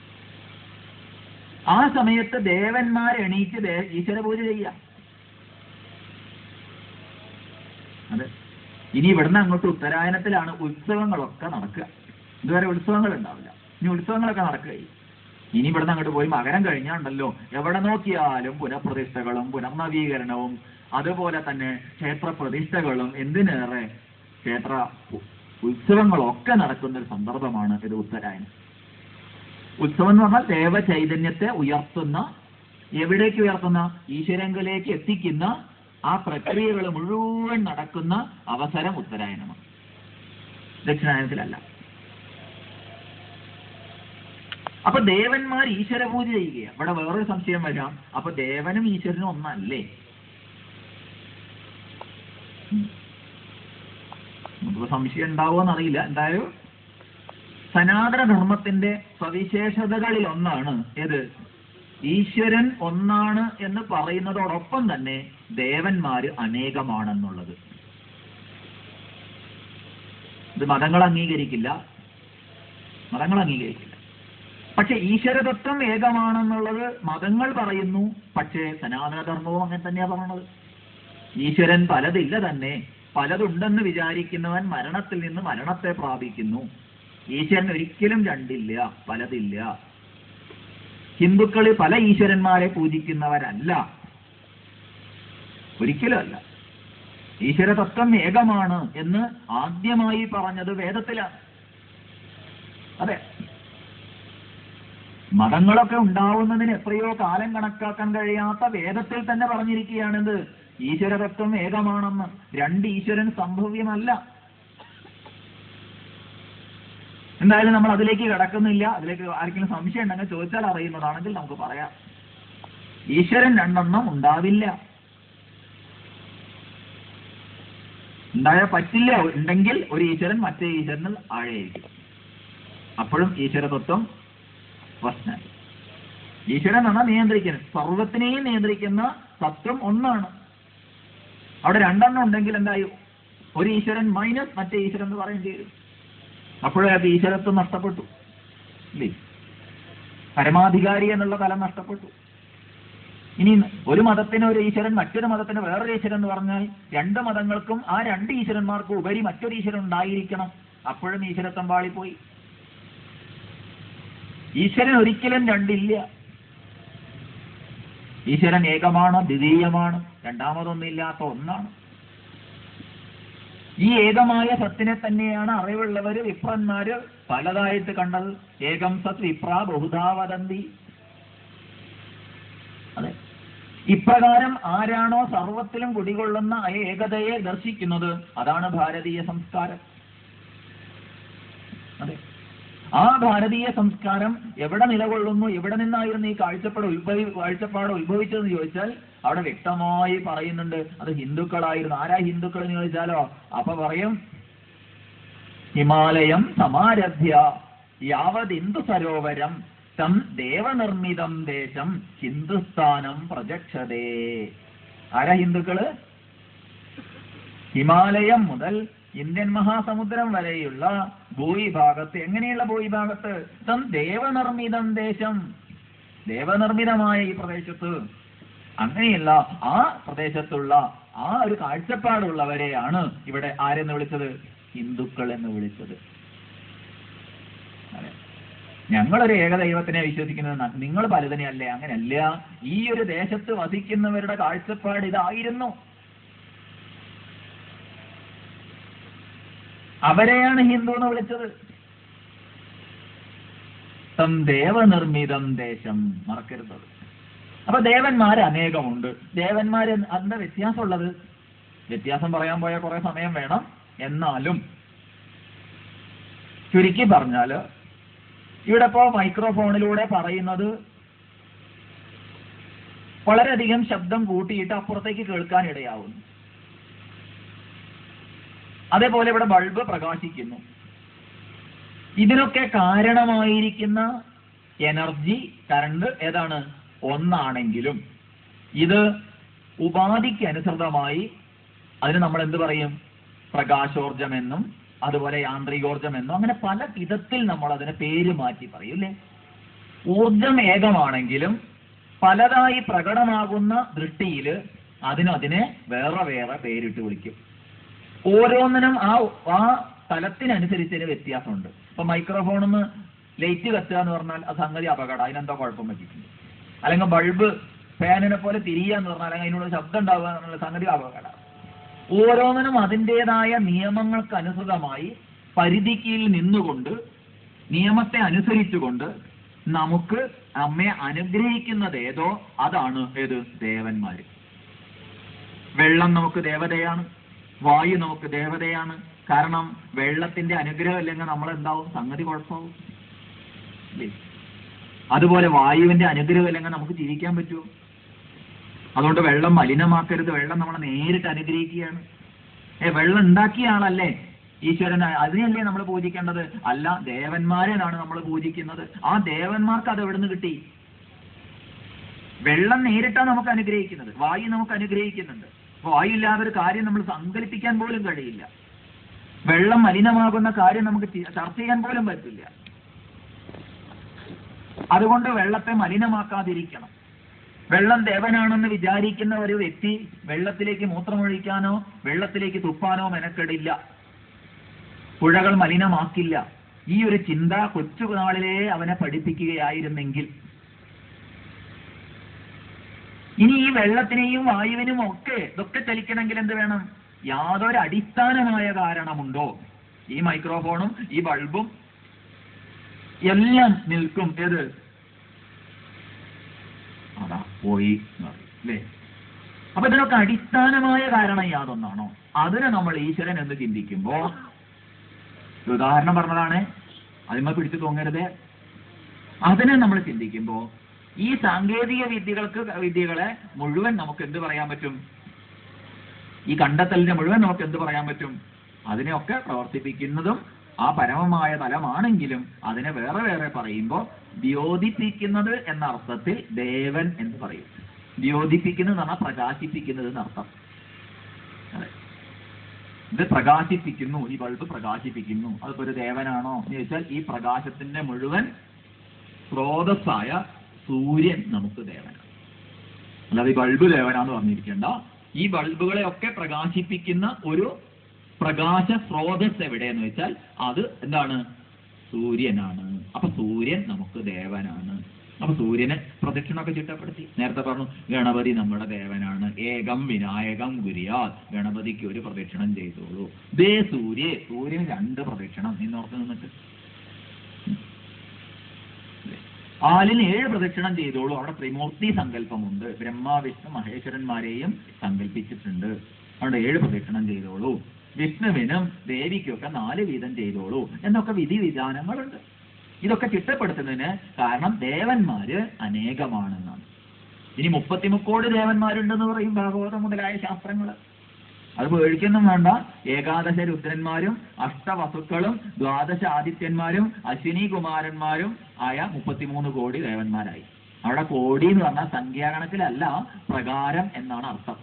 ആ സമയത്ത് ദേവന്മാർ എണീറ്റ് ദേ- ഈശ്വര പൂജ ചെയ്യാം അതെ ഇനി ഇവിടുന്ന് അങ്ങോട്ട് ഉത്തരായനത്തിലാണ് ഉത്സവങ്ങളൊക്കെ നടക്കുക ഇതുവരെ ഉത്സവങ്ങൾ ഉണ്ടാവില്ല ഇനി ഉത്സവങ്ങളൊക്കെ നടക്കുകയായി ഇനി ഇവിടുന്ന് അങ്ങോട്ട് പോയി മകരം കഴിഞ്ഞാണ്ടല്ലോ എവിടെ നോക്കിയാലും പുനഃപ്രതിഷ്ഠകളും പുനർനവീകരണവും അതുപോലെ തന്നെ ക്ഷേത്ര പ്രതിഷ്ഠകളും എന്തിനേറെ ക്ഷേത്ര ഉ- ഉത്സവങ്ങളൊക്കെ നടക്കുന്ന ഒരു സന്ദർഭമാണ് ഇത് ഉത്തരായനം ഉത്സവം എന്ന് പറഞ്ഞാൽ ദേവ ചൈതന്യത്തെ ഉയർത്തുന്ന എവിടേക്ക് ഉയർത്തുന്ന ഈശ്വരങ്കിലേക്ക് എത്തിക്കുന്ന ആ പ്രക്രിയകൾ മുഴുവൻ നടക്കുന്ന അവസരം ഉത്തരായനമാണ് ദക്ഷിണായനത്തിലല്ല അപ്പൊ ദേവന്മാർ ഈശ്വര പൂജ ചെയ്യുകയാണ് ഇവിടെ വേറൊരു സംശയം വരാം അപ്പൊ ദേവനും ഈശ്വരനും ഒന്നല്ലേ ഉം. നമുക്ക് സംശയം ഉണ്ടാവുമെന്ന് അറിയില്ല എന്തായാലും സനാതന ധർമ്മത്തിന്റെ സവിശേഷതകളിൽ ഒന്നാണ് ഏത് ഈശ്വരൻ ഒന്നാണ് എന്ന് പറയുന്നതോടൊപ്പം തന്നെ ദേവന്മാര് അനേകമാണെന്നുള്ളത് ഇത് മതങ്ങൾ അംഗീകരിക്കില്ല മതങ്ങൾ അംഗീകരിക്കില്ല പക്ഷെ ഈശ്വരതത്വം ഏകമാണെന്നുള്ളത് മതങ്ങൾ പറയുന്നു പക്ഷേ സനാതനധർമ്മവും അങ്ങനെ തന്നെയാ പറയണത് ഈശ്വരൻ പലതില്ല തന്നെ പലതുണ്ടെന്ന് വിചാരിക്കുന്നവൻ മരണത്തിൽ നിന്ന് മരണത്തെ പ്രാപിക്കുന്നു ഈശ്വരൻ ഒരിക്കലും രണ്ടില്ല പലതില്ല ഹിന്ദുക്കൾ പല ഈശ്വരന്മാരെ പൂജിക്കുന്നവരല്ല ഒരിക്കലും അല്ല ഈശ്വരതത്വം ഏകമാണ് എന്ന് ആദ്യമായി പറഞ്ഞത് വേദത്തിലാണ് അതെ മതങ്ങളൊക്കെ ഉണ്ടാവുന്നതിന് എത്രയോ കാലം കണക്കാക്കാൻ കഴിയാത്ത വേദത്തിൽ തന്നെ പറഞ്ഞിരിക്കുകയാണിത് ഈശ്വരതത്വം ഏകമാണെന്ന് രണ്ട് ഈശ്വരൻ സംഭവ്യമല്ല എന്തായാലും നമ്മൾ അതിലേക്ക് കിടക്കുന്നില്ല അതിലേക്ക് ആർക്കെങ്കിലും സംശയം ഉണ്ടെങ്കിൽ ചോദിച്ചാൽ അറിയുന്നതാണെങ്കിൽ നമുക്ക് പറയാം ഈശ്വരൻ രണ്ടെണ്ണം ഉണ്ടാവില്ല ഉണ്ടായാൽ പറ്റില്ല ഉണ്ടെങ്കിൽ ഒരു ഈശ്വരൻ മറ്റേ ഈശ്വരനിൽ ആഴയായിരിക്കും അപ്പോഴും ഈശ്വരതത്വം പ്രശ്നമായി ഈശ്വരൻ എന്നാ നിയന്ത്രിക്കുന്നത് സർവത്തിനെയും നിയന്ത്രിക്കുന്ന തത്വം ഒന്നാണ് അവിടെ രണ്ടെണ്ണം ഉണ്ടെങ്കിൽ എന്തായി ഒരു ഈശ്വരൻ മൈനസ് മറ്റേ ഈശ്വരൻ എന്ന് പറയേണ്ടി വരും അപ്പോഴേ അത് ഈശ്വരത്വം നഷ്ടപ്പെട്ടു ഇല്ലേ പരമാധികാരി എന്നുള്ള തലം നഷ്ടപ്പെട്ടു ഇനി ഒരു മതത്തിന് ഒരു ഈശ്വരൻ മറ്റൊരു മതത്തിന് വേറൊരു ഈശ്വരൻ എന്ന് പറഞ്ഞാൽ രണ്ട് മതങ്ങൾക്കും ആ രണ്ട് ഈശ്വരന്മാർക്കും ഉപരി മറ്റൊരു ഈശ്വരൻ ഉണ്ടായിരിക്കണം അപ്പോഴും ഈശ്വരത്വം പാളിപ്പോയി ഈശ്വരൻ ഒരിക്കലും രണ്ടില്ല ഈശ്വരൻ ഏകമാണ് ദ്വിതീയമാണ് രണ്ടാമതൊന്നില്ലാത്ത ഒന്നാണ് ഈ ഏകമായ സത്തിനെ തന്നെയാണ് അറിവുള്ളവര് വിപ്രന്മാര് പലതായിട്ട് കണ്ടത് ഏകം സത് വിപ്ര ബഹുധാ വദന്തി അതെ ഇപ്രകാരം ആരാണോ സർവത്തിലും കുടികൊള്ളുന്ന ആ ഏകതയെ ദർശിക്കുന്നത് അതാണ് ഭാരതീയ സംസ്കാരം അതെ ആ ഭാരതീയ സംസ്കാരം എവിടെ നിലകൊള്ളുന്നു എവിടെ നിന്നായിരുന്നു ഈ കാഴ്ചപ്പാട് ഉത്ഭവി കാഴ്ചപ്പാട് ഉത്ഭവിച്ചതെന്ന് ചോദിച്ചാൽ അവിടെ വ്യക്തമായി പറയുന്നുണ്ട് അത് ഹിന്ദുക്കളായിരുന്നു ആരാ ഹിന്ദുക്കൾ എന്ന് ചോദിച്ചാലോ അപ്പൊ പറയും ഹിമാലയം സമാരഭ്യ യാവതിന്ദു സരോവരം തം ദേവനിർമ്മിതം ദേശം ഹിന്ദുസ്ഥാനം പ്രജക്ഷതേ ആരാ ഹിന്ദുക്കള് ഹിമാലയം മുതൽ ഇന്ത്യൻ മഹാസമുദ്രം വരെയുള്ള ഭൂവിഭാഗത്ത് എങ്ങനെയുള്ള ഭൂവിഭാഗത്ത് തം ദേവനിർമ്മിതം ദേശം ദേവനിർമ്മിതമായ ഈ പ്രദേശത്ത് അങ്ങനെയുള്ള ആ പ്രദേശത്തുള്ള ആ ഒരു കാഴ്ചപ്പാടുള്ളവരെയാണ് ഇവിടെ ആരെന്ന് വിളിച്ചത് ഹിന്ദുക്കൾ എന്ന് വിളിച്ചത് അതെ. ഞങ്ങളൊരു ഏകദൈവത്തിനെ വിശ്വസിക്കുന്നത് ന- നിങ്ങൾ പലതിനെയല്ലേ അങ്ങനെയല്ല ഈ ഒരു ദേശത്ത് വസിക്കുന്നവരുടെ കാഴ്ചപ്പാട് ഇതായിരുന്നു അവരെയാണ് ഹിന്ദു എന്ന് വിളിച്ചത് തം ദേവനിർമ്മിതം ദേശം മറക്കരുത് അപ്പൊ ദേവന്മാര് അനേകമുണ്ട് ദേവന്മാര് എന്താ വ്യത്യാസമുള്ളത് വ്യത്യാസം പറയാൻ പോയാൽ കുറെ സമയം വേണം എന്നാലും ചുരുക്കി പറഞ്ഞാല് ഇവിടെ ഇപ്പോ മൈക്രോഫോണിലൂടെ പറയുന്നത് വളരെയധികം ശബ്ദം കൂട്ടിയിട്ട് അപ്പുറത്തേക്ക് കേൾക്കാൻ ഇടയാവുന്നു അതേപോലെ ഇവിടെ ബൾബ് പ്രകാശിക്കുന്നു ഇതിനൊക്കെ കാരണമായിരിക്കുന്ന എനർജി കറണ്ട് ഏതാണ് ഒന്നാണെങ്കിലും ഇത് ഉപാധിക്ക് അനുസൃതമായി അതിന് നമ്മൾ എന്ത് പറയും പ്രകാശോർജമെന്നും അതുപോലെ യാന്ത്രികോർജമെന്നും അങ്ങനെ പല വിധത്തിൽ നമ്മൾ അതിനെ പേര് മാറ്റി പറയും അല്ലേ ഊർജം ഏകമാണെങ്കിലും പലതായി പ്രകടമാകുന്ന ദൃഷ്ടിയിൽ അതിനതിനെ വേറെ വേറെ പേരിട്ട് വിളിക്കും ഓരോന്നിനും ആ ആ തലത്തിനനുസരിച്ച് വ്യത്യാസമുണ്ട് ഇപ്പൊ മൈക്രോഫോണിന്ന് ലൈറ്റ് കത്തുക എന്ന് പറഞ്ഞാൽ അത് സംഗതി അപകടം അതിനെന്തോ കുഴപ്പം പറ്റിയിട്ടുണ്ട് അല്ലെങ്കിൽ ബൾബ് ഫാനിനെ പോലെ തിരിയുക എന്ന് പറഞ്ഞാൽ അല്ലെങ്കിൽ അതിനുള്ള ശബ്ദം ഉണ്ടാവുക എന്നുള്ള സംഗതി അപകടം ഓരോന്നിനും അതിൻ്റെതായ നിയമങ്ങൾക്ക് അനുസൃതമായി പരിധിക്കിൽ നിന്നുകൊണ്ട് നിയമത്തെ അനുസരിച്ചുകൊണ്ട് നമുക്ക് നമ്മെ അനുഗ്രഹിക്കുന്നത് ഏതോ അതാണ് ഏത് ദേവന്മാര് വെള്ളം നമുക്ക് ദേവതയാണ് വായു നമുക്ക് ദേവതയാണ് കാരണം വെള്ളത്തിന്റെ അനുഗ്രഹം ഇല്ലെങ്കിൽ നമ്മൾ എന്താവും സംഗതി കുഴപ്പമാവും ഇല്ലേ? അതുപോലെ വായുവിന്റെ അനുഗ്രഹം ഇല്ലെങ്കിൽ നമുക്ക് ജീവിക്കാൻ പറ്റുമോ അതുകൊണ്ട് വെള്ളം മലിനമാക്കരുത് വെള്ളം നമ്മളെ നേരിട്ട് അനുഗ്രഹിക്കുകയാണ് ഏ വെള്ളം ഉണ്ടാക്കിയ ആളല്ലേ ഈശ്വരൻ അതിനെയല്ലേ നമ്മൾ പൂജിക്കേണ്ടത് അല്ല ദേവന്മാരെയാണ് നമ്മൾ പൂജിക്കുന്നത് ആ ദേവന്മാർക്ക് അത് എവിടെ നിന്ന് കിട്ടി വെള്ളം നേരിട്ടാണ് നമുക്ക് അനുഗ്രഹിക്കുന്നത് വായു നമുക്ക് അനുഗ്രഹിക്കുന്നുണ്ട് വായു ഇല്ലാതെ ഒരു കാര്യം നമ്മൾ സങ്കല്പിക്കാൻ പോലും കഴിയില്ല വെള്ളം മലിനമാകുന്ന കാര്യം നമുക്ക് ചി- ചർച്ച ചെയ്യാൻ പോലും പറ്റില്ല അതുകൊണ്ട് വെള്ളത്തെ മലിനമാക്കാതിരിക്കണം വെള്ളം ദേവനാണെന്ന് വിചാരിക്കുന്ന ഒരു വ്യക്തി വെള്ളത്തിലേക്ക് മൂത്രമൊഴിക്കാനോ വെള്ളത്തിലേക്ക് തുപ്പാനോ മെനക്കെടില്ല പുഴകൾ മലിനമാക്കില്ല ഈ ഒരു ചിന്ത കൊച്ചുനാളിലേ അവനെ പഠിപ്പിക്കുകയായിരുന്നെങ്കിൽ ഇനി ഈ വെള്ളത്തിനെയും വായുവിനും ഒക്കെ ഇതൊക്കെ ചലിക്കണമെങ്കിൽ എന്ത് വേണം യാതൊരു അടിസ്ഥാനമായ കാരണമുണ്ടോ ഈ മൈക്രോഫോണും ഈ ബൾബും എല്ലാം നിൽക്കും ഏത് അതാ പോയി എന്ന് പറയും. അല്ലേ അപ്പൊ ഇതിനൊക്കെ അടിസ്ഥാനമായ കാരണം യാതൊന്നാണോ അതിനെ നമ്മൾ ഈശ്വരൻ എന്ന് ചിന്തിക്കുമ്പോ ഒരു ഉദാഹരണം പറഞ്ഞതാണ് അതിന്മ പിടിച്ചു തോന്നരുത് അതിനെ നമ്മൾ ചിന്തിക്കുമ്പോ ഈ സാങ്കേതിക വിദ്യകൾക്ക് വിദ്യകളെ മുഴുവൻ നമുക്ക് എന്ത് പറയാൻ പറ്റും ഈ കണ്ടെത്തലിനെ മുഴുവൻ നമുക്ക് എന്ത് പറയാൻ പറ്റും അതിനെയൊക്കെ പ്രവർത്തിപ്പിക്കുന്നതും ആ പരമമായ തലമാണെങ്കിലും അതിനെ വേറെ വേറെ പറയുമ്പോൾ ദ്യോതിപ്പിക്കുന്നത് എന്ന അർത്ഥത്തിൽ ദേവൻ എന്ന് പറയും ദ്യോതിപ്പിക്കുന്നത് എന്ന് പറഞ്ഞാൽ പ്രകാശിപ്പിക്കുന്നത് എന്നർത്ഥം അതെ ഇത് പ്രകാശിപ്പിക്കുന്നു ഈ ബൾബ് പ്രകാശിപ്പിക്കുന്നു അതിപ്പോ ഒരു ദേവനാണോ എന്ന് ചോദിച്ചാൽ ഈ പ്രകാശത്തിന്റെ മുഴുവൻ സ്രോതസ്സായ സൂര്യൻ നമുക്ക് ദേവനാണ് അല്ലാതെ ഈ ബൾബ് ദേവനാന്ന് പറഞ്ഞിരിക്കേണ്ട ഈ ബൾബുകളെയൊക്കെ പ്രകാശിപ്പിക്കുന്ന ഒരു പ്രകാശ സ്രോതസ് എവിടെയെന്ന് വെച്ചാൽ അത് എന്താണ് സൂര്യനാണ് അപ്പൊ സൂര്യൻ നമുക്ക് ദേവനാണ് അപ്പൊ സൂര്യനെ പ്രദക്ഷിണമൊക്കെ ചിട്ടപ്പെടുത്തി നേരത്തെ പറഞ്ഞു ഗണപതി നമ്മുടെ ദേവനാണ് ഏകം വിനായകം ഗുരിയാൽ ഗണപതിക്ക് ഒരു പ്രദക്ഷിണം ചെയ്തോളൂ ദേ സൂര്യ സൂര്യന് രണ്ട് പ്രദക്ഷിണം ഇന്നോർത്ത് നിന്നിട്ട് ആലിന് ഏഴ് പ്രദക്ഷിണം ചെയ്തോളൂ അവിടെ ത്രിമൂർത്തി സങ്കല്പമുണ്ട് ബ്രഹ്മ വിഷ്ണു മഹേശ്വരന്മാരെയും സങ്കല്പിച്ചിട്ടുണ്ട് അവിടെ ഏഴ് പ്രദക്ഷിണം ചെയ്തോളൂ വിഷ്ണുവിനും ദേവിക്കൊക്കെ നാല് വീതം ചെയ്തോളൂ എന്നൊക്കെ വിധി വിധാനങ്ങളുണ്ട് ഇതൊക്കെ ചിട്ടപ്പെടുത്തുന്നതിന് കാരണം ദേവന്മാര് അനേകമാണെന്നാണ് ഇനി മുപ്പത്തിമുക്കോടി ദേവന്മാരുണ്ടെന്ന് പറയും ഭാഗവതം മുതലായ ശാസ്ത്രങ്ങള് അത് പേടിക്കൊന്നും വേണ്ട ഏകാദശ രുദ്രന്മാരും അഷ്ടവസുക്കളും ദ്വാദശ ആദിത്യന്മാരും അശ്വിനി കുമാരന്മാരും ആയ മുപ്പത്തിമൂന്ന് കോടി ദേവന്മാരായി അവിടെ കോടി എന്ന് പറഞ്ഞാൽ സംഖ്യാഗണത്തിലല്ല പ്രകാരം എന്നാണ് അർത്ഥം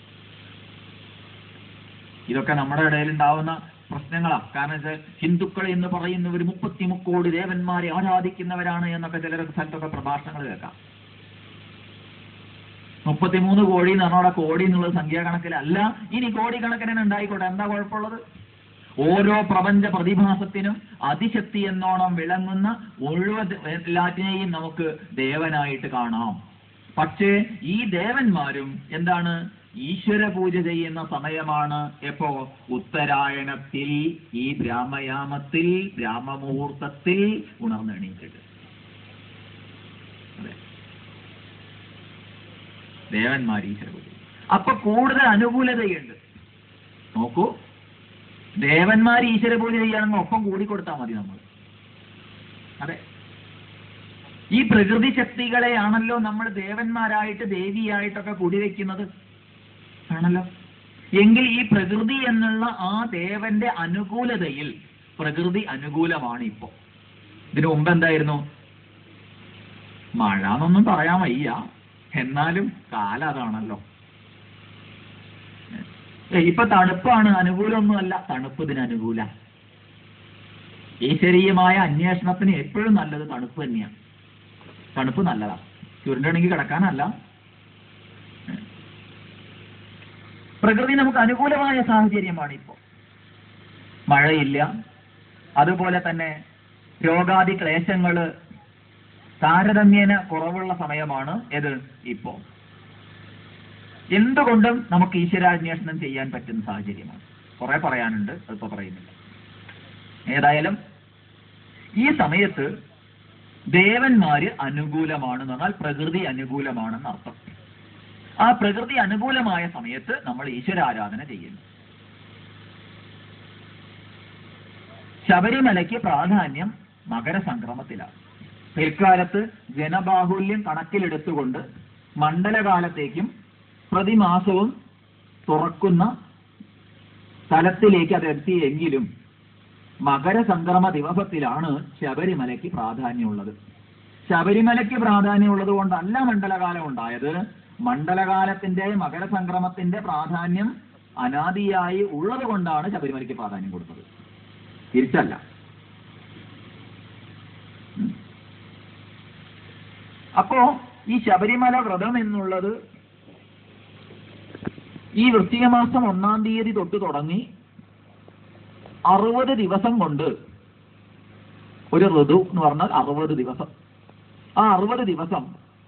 ഇതൊക്കെ നമ്മുടെ ഇടയിൽ ഉണ്ടാവുന്ന പ്രശ്നങ്ങളാണ് കാരണം വെച്ചാൽ ഹിന്ദുക്കൾ എന്ന് പറയുന്നവർ മുപ്പത്തിമുക്കോടി ദേവന്മാരെ ആരാധിക്കുന്നവരാണ് എന്നൊക്കെ ചില സ്ഥലത്തൊക്കെ പ്രഭാഷണങ്ങൾ കേൾക്കാം മുപ്പത്തിമൂന്ന് കോടി എന്ന് പറഞ്ഞാൽ അവിടെ കോടി എന്നുള്ളത് സംഖ്യാകണക്കിലല്ല ഇനി കോടിക്കണക്കിന് ഉണ്ടായിക്കോട്ടെ എന്താ കുഴപ്പമുള്ളത് ഓരോ പ്രപഞ്ച പ്രതിഭാസത്തിനും അതിശക്തി എന്നോണം വിളങ്ങുന്ന മുഴുവൻ എല്ലാറ്റിനെയും നമുക്ക് ദേവനായിട്ട് കാണാം പക്ഷേ ഈ ദേവന്മാരും എന്താണ് ഈശ്വര പൂജ ചെയ്യുന്ന സമയമാണ് എപ്പോ ഉത്തരായണത്തിൽ ഈ ബ്രാഹ്മയാമത്തിൽ ബ്രാഹ്മമുഹൂർത്തത്തിൽ ഉണർന്നെണീറ്റിട്ട് അതെ ദേവന്മാർ ഈശ്വര പൂജ ചെയ്യും. അപ്പൊ കൂടുതൽ അനുകൂലതയുണ്ട് നോക്കൂ ദേവന്മാർ ഈശ്വര പൂജ ചെയ്യാണെങ്കിൽ ഒപ്പം കൂടിക്കൊടുത്താൽ മതി നമ്മൾ അതെ ഈ പ്രകൃതി ശക്തികളെയാണല്ലോ നമ്മൾ ദേവന്മാരായിട്ട് ദേവിയായിട്ടൊക്കെ കുടിവെക്കുന്നത് ആണല്ലോ എങ്കിൽ ഈ പ്രകൃതി എന്നുള്ള ആ ദേവന്റെ അനുകൂലതയിൽ പ്രകൃതി അനുകൂലമാണ് ഇപ്പോ ഇതിനു മുമ്പ് എന്തായിരുന്നു മഴ എന്നൊന്നും പറയാൻ വയ്യ എന്നാലും കാലം അതാണല്ലോ ഏ, ഇപ്പൊ തണുപ്പാണ് അനുകൂലമൊന്നുമല്ല തണുപ്പ് ഇതിന് അനുകൂല ഈശ്വരീയമായ അന്വേഷണത്തിന് എപ്പോഴും നല്ലത് തണുപ്പ് തന്നെയാണ് തണുപ്പ് നല്ലതാ ചുരുണ്ടണെങ്കിൽ കിടക്കാനല്ല ഏ. പ്രകൃതി നമുക്ക് അനുകൂലമായ സാഹചര്യമാണ് ഇപ്പോൾ മഴയില്ല അതുപോലെ തന്നെ രോഗാദി ക്ലേശങ്ങള് താരതമ്യേന കുറവുള്ള സമയമാണ് ഏത് ഇപ്പോ എന്തുകൊണ്ടും നമുക്ക് ഈശ്വരാന്വേഷണം ചെയ്യാൻ പറ്റുന്ന സാഹചര്യമാണ് കുറെ പറയാനുണ്ട് അതിപ്പോ പറയുന്നില്ല ഏതായാലും ഈ സമയത്ത് ദേവന്മാര് അനുകൂലമാണെന്ന് പറഞ്ഞാൽ പ്രകൃതി അനുകൂലമാണെന്ന് അർത്ഥം ആ പ്രകൃതി അനുകൂലമായ സമയത്ത് നമ്മൾ ഈശ്വരാരാധന ചെയ്യുന്നു ശബരിമലയ്ക്ക് പ്രാധാന്യം മകരസംക്രമത്തിലാണ് പിൽക്കാലത്ത് ജനബാഹുല്യം കണക്കിലെടുത്തുകൊണ്ട് മണ്ഡലകാലത്തേക്കും പ്രതിമാസവും തുറക്കുന്ന സ്ഥലത്തിലേക്ക് അത് എത്തിയെങ്കിലും മകരസംക്രമ ദിവസത്തിലാണ് ശബരിമലയ്ക്ക് പ്രാധാന്യമുള്ളത് ശബരിമലയ്ക്ക് പ്രാധാന്യമുള്ളത് കൊണ്ടല്ല മണ്ഡലകാലം ഉണ്ടായത് മണ്ഡലകാലത്തിന്റെ മകരസംക്രമത്തിന്റെ പ്രാധാന്യം അനാദിയായി ഉള്ളത് കൊണ്ടാണ് ശബരിമലയ്ക്ക് പ്രാധാന്യം കൊടുത്തത് തിരിച്ചല്ല ഉം. അപ്പോ ഈ ശബരിമല വ്രതം എന്നുള്ളത് ഈ വൃശ്ചിക മാസം ഒന്നാം തീയതി തൊട്ട് തുടങ്ങി അറുപത് ദിവസം കൊണ്ട് ഒരു ഋതു എന്ന് പറഞ്ഞാൽ അറുപത് ദിവസം ആ അറുപത് ദിവസം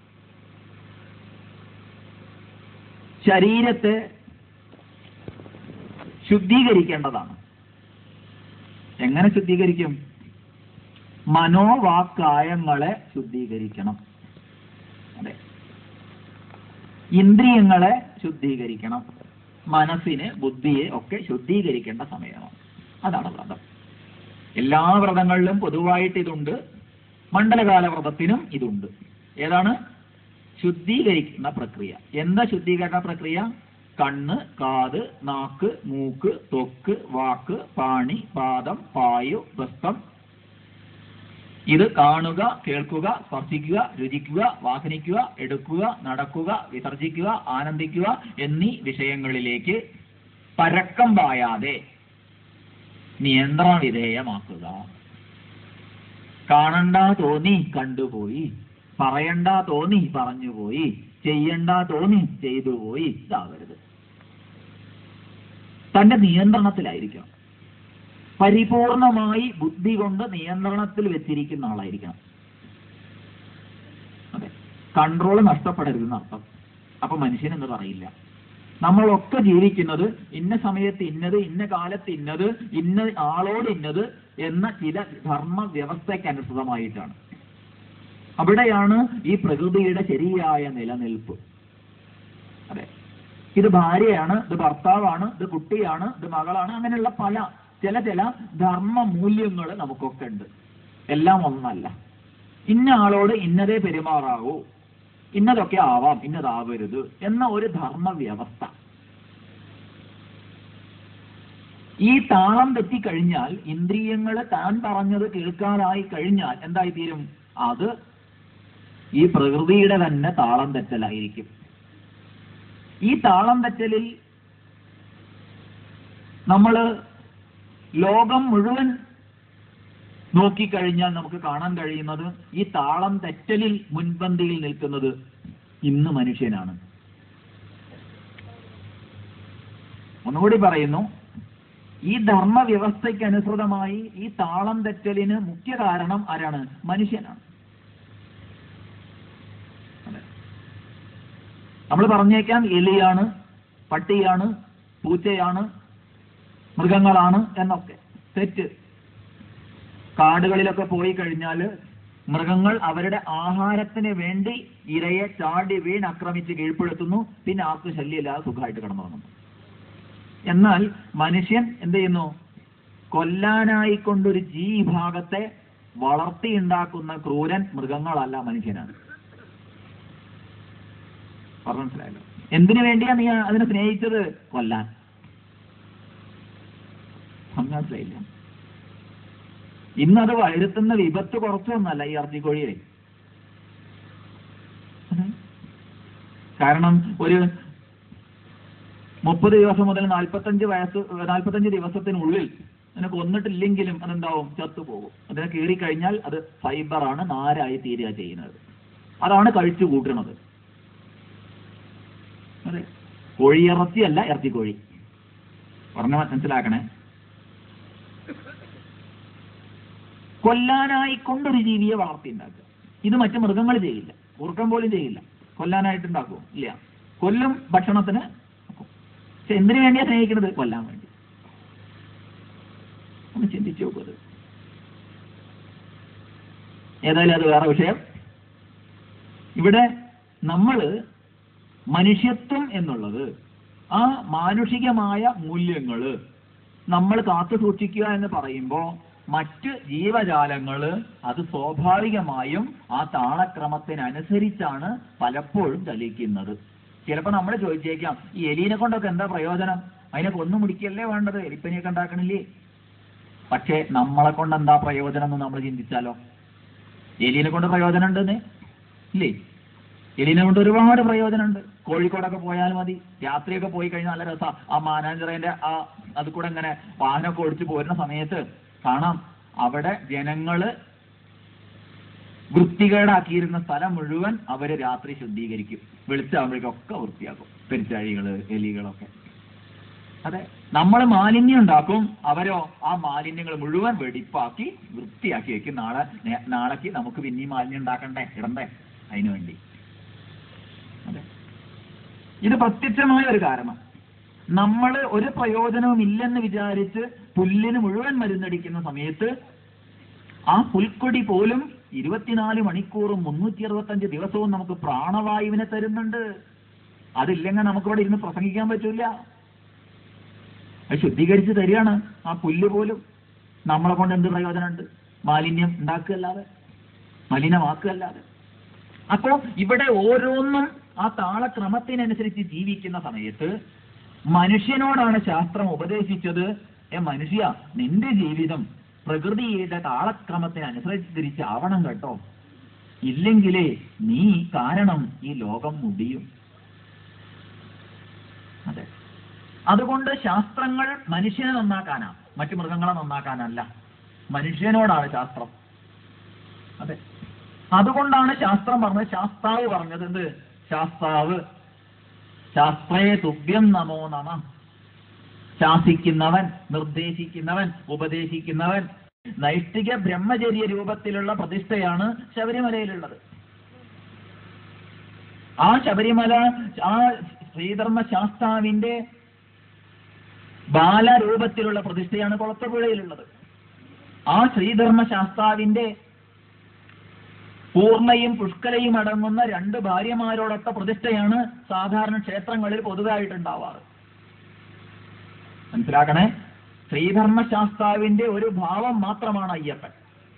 ശരീരത്തെ ശുദ്ധീകരിക്കേണ്ടതാണ് എങ്ങനെ ശുദ്ധീകരിക്കും മനോവാക്കായങ്ങളെ ശുദ്ധീകരിക്കണം അതെ ഇന്ദ്രിയങ്ങളെ ശുദ്ധീകരിക്കണം മനസ്സിനെ ബുദ്ധിയെ ഒക്കെ ശുദ്ധീകരിക്കേണ്ട സമയമാണ് അതാണ് വ്രതം എല്ലാ വ്രതങ്ങളിലും പൊതുവായിട്ട് ഇതുണ്ട് മണ്ഡലകാല വ്രതത്തിനും ഇതുണ്ട് ഏതാണ് ശുദ്ധീകരിക്കുന്ന പ്രക്രിയ എന്താ ശുദ്ധീകരണ പ്രക്രിയ കണ്ണ് കാത് നാക്ക് മൂക്ക് ത്വക്ക് വാക്ക് പാണി പാദം പായു വസ്ത്രം ഇത് കാണുക കേൾക്കുക സ്പർശിക്കുക രുചിക്കുക വാസനിക്കുക എടുക്കുക നടക്കുക വിസർജിക്കുക ആനന്ദിക്കുക എന്നീ വിഷയങ്ങളിലേക്ക് പരക്കം പായാതെ നിയന്ത്രണ വിധേയമാക്കുക കാണണ്ട തോന്നി കണ്ടുപോയി പറയണ്ട തോന്നി പറഞ്ഞുപോയി ചെയ്യണ്ട തോന്നി ചെയ്തു പോയി ഇതാവരുത് തന്റെ നിയന്ത്രണത്തിലായിരിക്കണം പരിപൂർണമായി ബുദ്ധി കൊണ്ട് നിയന്ത്രണത്തിൽ വെച്ചിരിക്കുന്ന ആളായിരിക്കണം അതെ കൺട്രോൾ നഷ്ടപ്പെടരുതെന്ന് അർത്ഥം അപ്പൊ മനുഷ്യൻ എന്ന് പറയില്ല നമ്മളൊക്കെ ജീവിക്കുന്നത് ഇന്ന സമയത്ത് ഇന്നത് ഇന്ന കാലത്ത് ഇന്നത് ഇന്ന ആളോട് ഇന്നത് എന്ന ചില ധർമ്മ വ്യവസ്ഥയ്ക്കനുസൃതമായിട്ടാണ് അവിടെയാണ് ഈ പ്രകൃതിയുടെ ശരിയായ നിലനിൽപ്പ് അതെ ഇത് ഭാര്യയാണ് ഇത് ഭർത്താവാണ് ഇത് കുട്ടിയാണ് ഇത് മകളാണ് അങ്ങനെയുള്ള പല ചില ചില ധർമ്മ മൂല്യങ്ങൾ നമുക്കൊക്കെ ഉണ്ട് എല്ലാം ഒന്നല്ല ഇന്ന ആളോട് ഇന്നതേ പെരുമാറാവൂ ഇന്നതൊക്കെ ആവാം ഇന്നതാവരുത് എന്ന ഒരു ധർമ്മ വ്യവസ്ഥ ഈ താളം തെറ്റിക്കഴിഞ്ഞാൽ ഇന്ദ്രിയങ്ങൾ താൻ പറഞ്ഞത് കേൾക്കാതായി കഴിഞ്ഞാൽ എന്തായി തീരും അത് ഈ പ്രകൃതിയുടെ തന്നെ താളം തെറ്റലായിരിക്കും ഈ താളം തെറ്റലിൽ നമ്മൾ ലോകം മുഴുവൻ നോക്കിക്കഴിഞ്ഞാൽ നമുക്ക് കാണാൻ കഴിയുന്നത് ഈ താളം തെറ്റലിൽ മുൻപന്തിയിൽ നിൽക്കുന്നത് ഇന്ന് മനുഷ്യനാണ് ഒന്നുകൂടി പറയുന്നു ഈ ധർമ്മ വ്യവസ്ഥയ്ക്ക് അനുസൃതമായി ഈ താളം തെറ്റലിന് മുഖ്യ കാരണം ആരാണ് മനുഷ്യനാണ് നമ്മൾ പറഞ്ഞേക്കാം എലിയാണ് പട്ടിയാണ് പൂച്ചയാണ് മൃഗങ്ങളാണ് എന്നൊക്കെ തെറ്റ് കാടുകളിലൊക്കെ പോയി കഴിഞ്ഞാൽ മൃഗങ്ങൾ അവരുടെ ആഹാരത്തിന് വേണ്ടി ഇരയെ ചാടി വീണ് ആക്രമിച്ച് കീഴ്പ്പെടുത്തുന്നു പിന്നെ ആർക്ക് ശല്യമില്ലാതെ സുഖമായിട്ട് കിടന്നുറങ്ങുന്നു എന്നാൽ മനുഷ്യൻ എന്ത് ചെയ്യുന്നു കൊല്ലാനായിക്കൊണ്ടൊരു ജീവിഭാഗത്തെ വളർത്തിയുണ്ടാക്കുന്ന ക്രൂരൻ മൃഗങ്ങളല്ല മനുഷ്യനാണ് പറഞ്ഞു മനസ്സിലായല്ലോ എന്തിനു വേണ്ടിയാ നീ അതിനെ സ്നേഹിച്ചത് കൊല്ലാൻ പറഞ്ഞു മനസ്സിലായില്ല ഇന്നത് വരുത്തുന്ന വിപത്ത് കുറച്ചൊന്നല്ല ഈ ഇറച്ചിക്കോഴിയെ കാരണം ഒരു മുപ്പത് ദിവസം മുതൽ നാൽപ്പത്തഞ്ച് വയസ്സ് നാൽപ്പത്തഞ്ച് ദിവസത്തിനുള്ളിൽ അതിനെ കൊന്നിട്ടില്ലെങ്കിലും അതെന്താവും ചത്തുപോകും അതിനെ കീറി കഴിഞ്ഞാൽ അത് ഫൈബറാണ് നാരായി തീരുക ചെയ്യുന്നത് അതാണ് കഴിച്ചു കൂട്ടുന്നത് അതെ കോഴിയിറച്ചിയല്ല ഇറച്ചിക്കോഴി പറഞ്ഞ മനസ്സിലാക്കണേ കൊല്ലാനായി കൊണ്ടൊരു ജീവിയെ വളർത്തിയുണ്ടാക്കുക ഇത് മറ്റു മൃഗങ്ങൾ ചെയ്യില്ല ഉറക്കം പോലും ചെയ്യില്ല കൊല്ലാനായിട്ട് ഉണ്ടാക്കും ഇല്ല കൊല്ലും ഭക്ഷണത്തിന് പക്ഷെ എന്തിനു വേണ്ടിയാ സ്നേഹിക്കുന്നത് കൊല്ലാൻ വേണ്ടി ഒന്ന് ചിന്തിച്ചു നോക്കത് ഏതായാലും അത് വേറെ വിഷയം ഇവിടെ നമ്മള് മനുഷ്യത്വം എന്നുള്ളത് ആ മാനുഷികമായ മൂല്യങ്ങള് നമ്മൾ കാത്തു സൂക്ഷിക്കുക എന്ന് പറയുമ്പോൾ മറ്റ് ജീവജാലങ്ങള് അത് സ്വാഭാവികമായും ആ താളക്രമത്തിനനുസരിച്ചാണ് പലപ്പോഴും ചലിക്കുന്നത് ചിലപ്പോൾ നമ്മൾ ചോദിച്ചേക്കാം ഈ എലീനെ കൊണ്ടൊക്കെ എന്താ പ്രയോജനം അതിനെ കൊന്നു മുടിക്കല്ലേ വേണ്ടത് എലിപ്പനിയൊക്കെ ഉണ്ടാക്കണില്ലേ പക്ഷേ നമ്മളെ കൊണ്ട് എന്താ പ്രയോജനം എന്ന് നമ്മൾ ചിന്തിച്ചാലോ എലീനെ കൊണ്ട് പ്രയോജനം ഉണ്ടെന്ന് ഇല്ലേ എലീനെ കൊണ്ട് ഒരുപാട് പ്രയോജനമുണ്ട് കോഴിക്കോടൊക്കെ പോയാൽ മതി രാത്രിയൊക്കെ പോയി കഴിഞ്ഞാൽ നല്ല രസാ ആ മാനാഞ്ചിറേന്റെ ആ അത് കൂടെ ഇങ്ങനെ വാഹനമൊക്കെ ഓടിച്ചു പോരുന്ന സമയത്ത് കാണാം അവിടെ ജനങ്ങള് വൃത്തികേടാക്കിയിരുന്ന സ്ഥലം മുഴുവൻ അവര് രാത്രി ശുദ്ധീകരിക്കും വെളിച്ചാകുമ്പോഴേക്കൊക്കെ വൃത്തിയാക്കും പെരിച്ചാഴികള് എലികളൊക്കെ അതെ നമ്മൾ മാലിന്യം ഉണ്ടാക്കും അവരോ ആ മാലിന്യങ്ങൾ മുഴുവൻ വെടിപ്പാക്കി വൃത്തിയാക്കി വെക്കും നാളെ നേ- നാളേക്ക് നമുക്ക് പിന്നെയും മാലിന്യം ഉണ്ടാക്കണ്ടേ ഇടണ്ടേ അതിനു വേണ്ടി അതെ ഇത് പ്രത്യക്ഷമായ ഒരു കാരണം നമ്മൾ ഒരു പ്രയോജനവും ഇല്ലെന്ന് വിചാരിച്ച് പുല്ലിന് മുഴുവൻ മരുന്നടിക്കുന്ന സമയത്ത് ആ പുൽക്കൊടി പോലും ഇരുപത്തിനാല് മണിക്കൂറും മുന്നൂറ്റി അറുപത്തഞ്ച് ദിവസവും നമുക്ക് പ്രാണവായുവിനെ തരുന്നുണ്ട് അതില്ലെങ്കിൽ നമുക്കിവിടെ ഇരുന്ന് പ്രസംഗിക്കാൻ പറ്റൂല അത് ശുദ്ധീകരിച്ച് തരികയാണ് ആ പുല്ല് പോലും നമ്മളെ കൊണ്ട് എന്ത് പ്രയോജനമുണ്ട് മാലിന്യം ഉണ്ടാക്കുകയല്ലാതെ മലിനമാക്കുകയല്ലാതെ അപ്പോ ഇവിടെ ഓരോന്നും ആ താളക്രമത്തിനനുസരിച്ച് ജീവിക്കുന്ന സമയത്ത് മനുഷ്യനോടാണ് ശാസ്ത്രം ഉപദേശിച്ചത് ഏ മനുഷ്യ നിന്റെ ജീവിതം പ്രകൃതിയുടെ താളക്രമത്തിനനുസരിച്ചിരിച്ചാവണം കേട്ടോ ഇല്ലെങ്കിലേ നീ കാരണം ഈ ലോകം മുടിയും അതെ അതുകൊണ്ട് ശാസ്ത്രങ്ങൾ മനുഷ്യനെ നന്നാക്കാനാ മറ്റു മൃഗങ്ങളെ നന്നാക്കാനല്ല മനുഷ്യനോടാണ് ശാസ്ത്രം അതെ അതുകൊണ്ടാണ് ശാസ്ത്രം പറഞ്ഞത് ശാസ്താവ് പറഞ്ഞത് എന്ത് ശാസ്താവ് ശാസ്ത്രേ തുഭ്യം നമോ നമ ശാസിക്കുന്നവൻ നിർദ്ദേശിക്കുന്നവൻ ഉപദേശിക്കുന്നവൻ നൈഷ്ഠിക ബ്രഹ്മചര്യ രൂപത്തിലുള്ള പ്രതിഷ്ഠയാണ് ശബരിമലയിലുള്ളത് ആ ശബരിമല ആ ശ്രീധർമ്മ ശാസ്താവിന്റെ ബാലരൂപത്തിലുള്ള പ്രതിഷ്ഠയാണ് കുളത്തുപുഴയിലുള്ളത് ആ ശ്രീധർമ്മ ശാസ്താവിന്റെ പൂർണ്ണയും പുഷ്കലയും അടങ്ങുന്ന രണ്ട് ഭാര്യമാരോടൊത്ത പ്രതിഷ്ഠയാണ് സാധാരണ ക്ഷേത്രങ്ങളിൽ പൊതുവായിട്ടുണ്ടാവാറ് മനസ്സിലാക്കണേ ശ്രീധർമ്മ ശാസ്താവിന്റെ ഒരു ഭാവം മാത്രമാണ് അയ്യപ്പൻ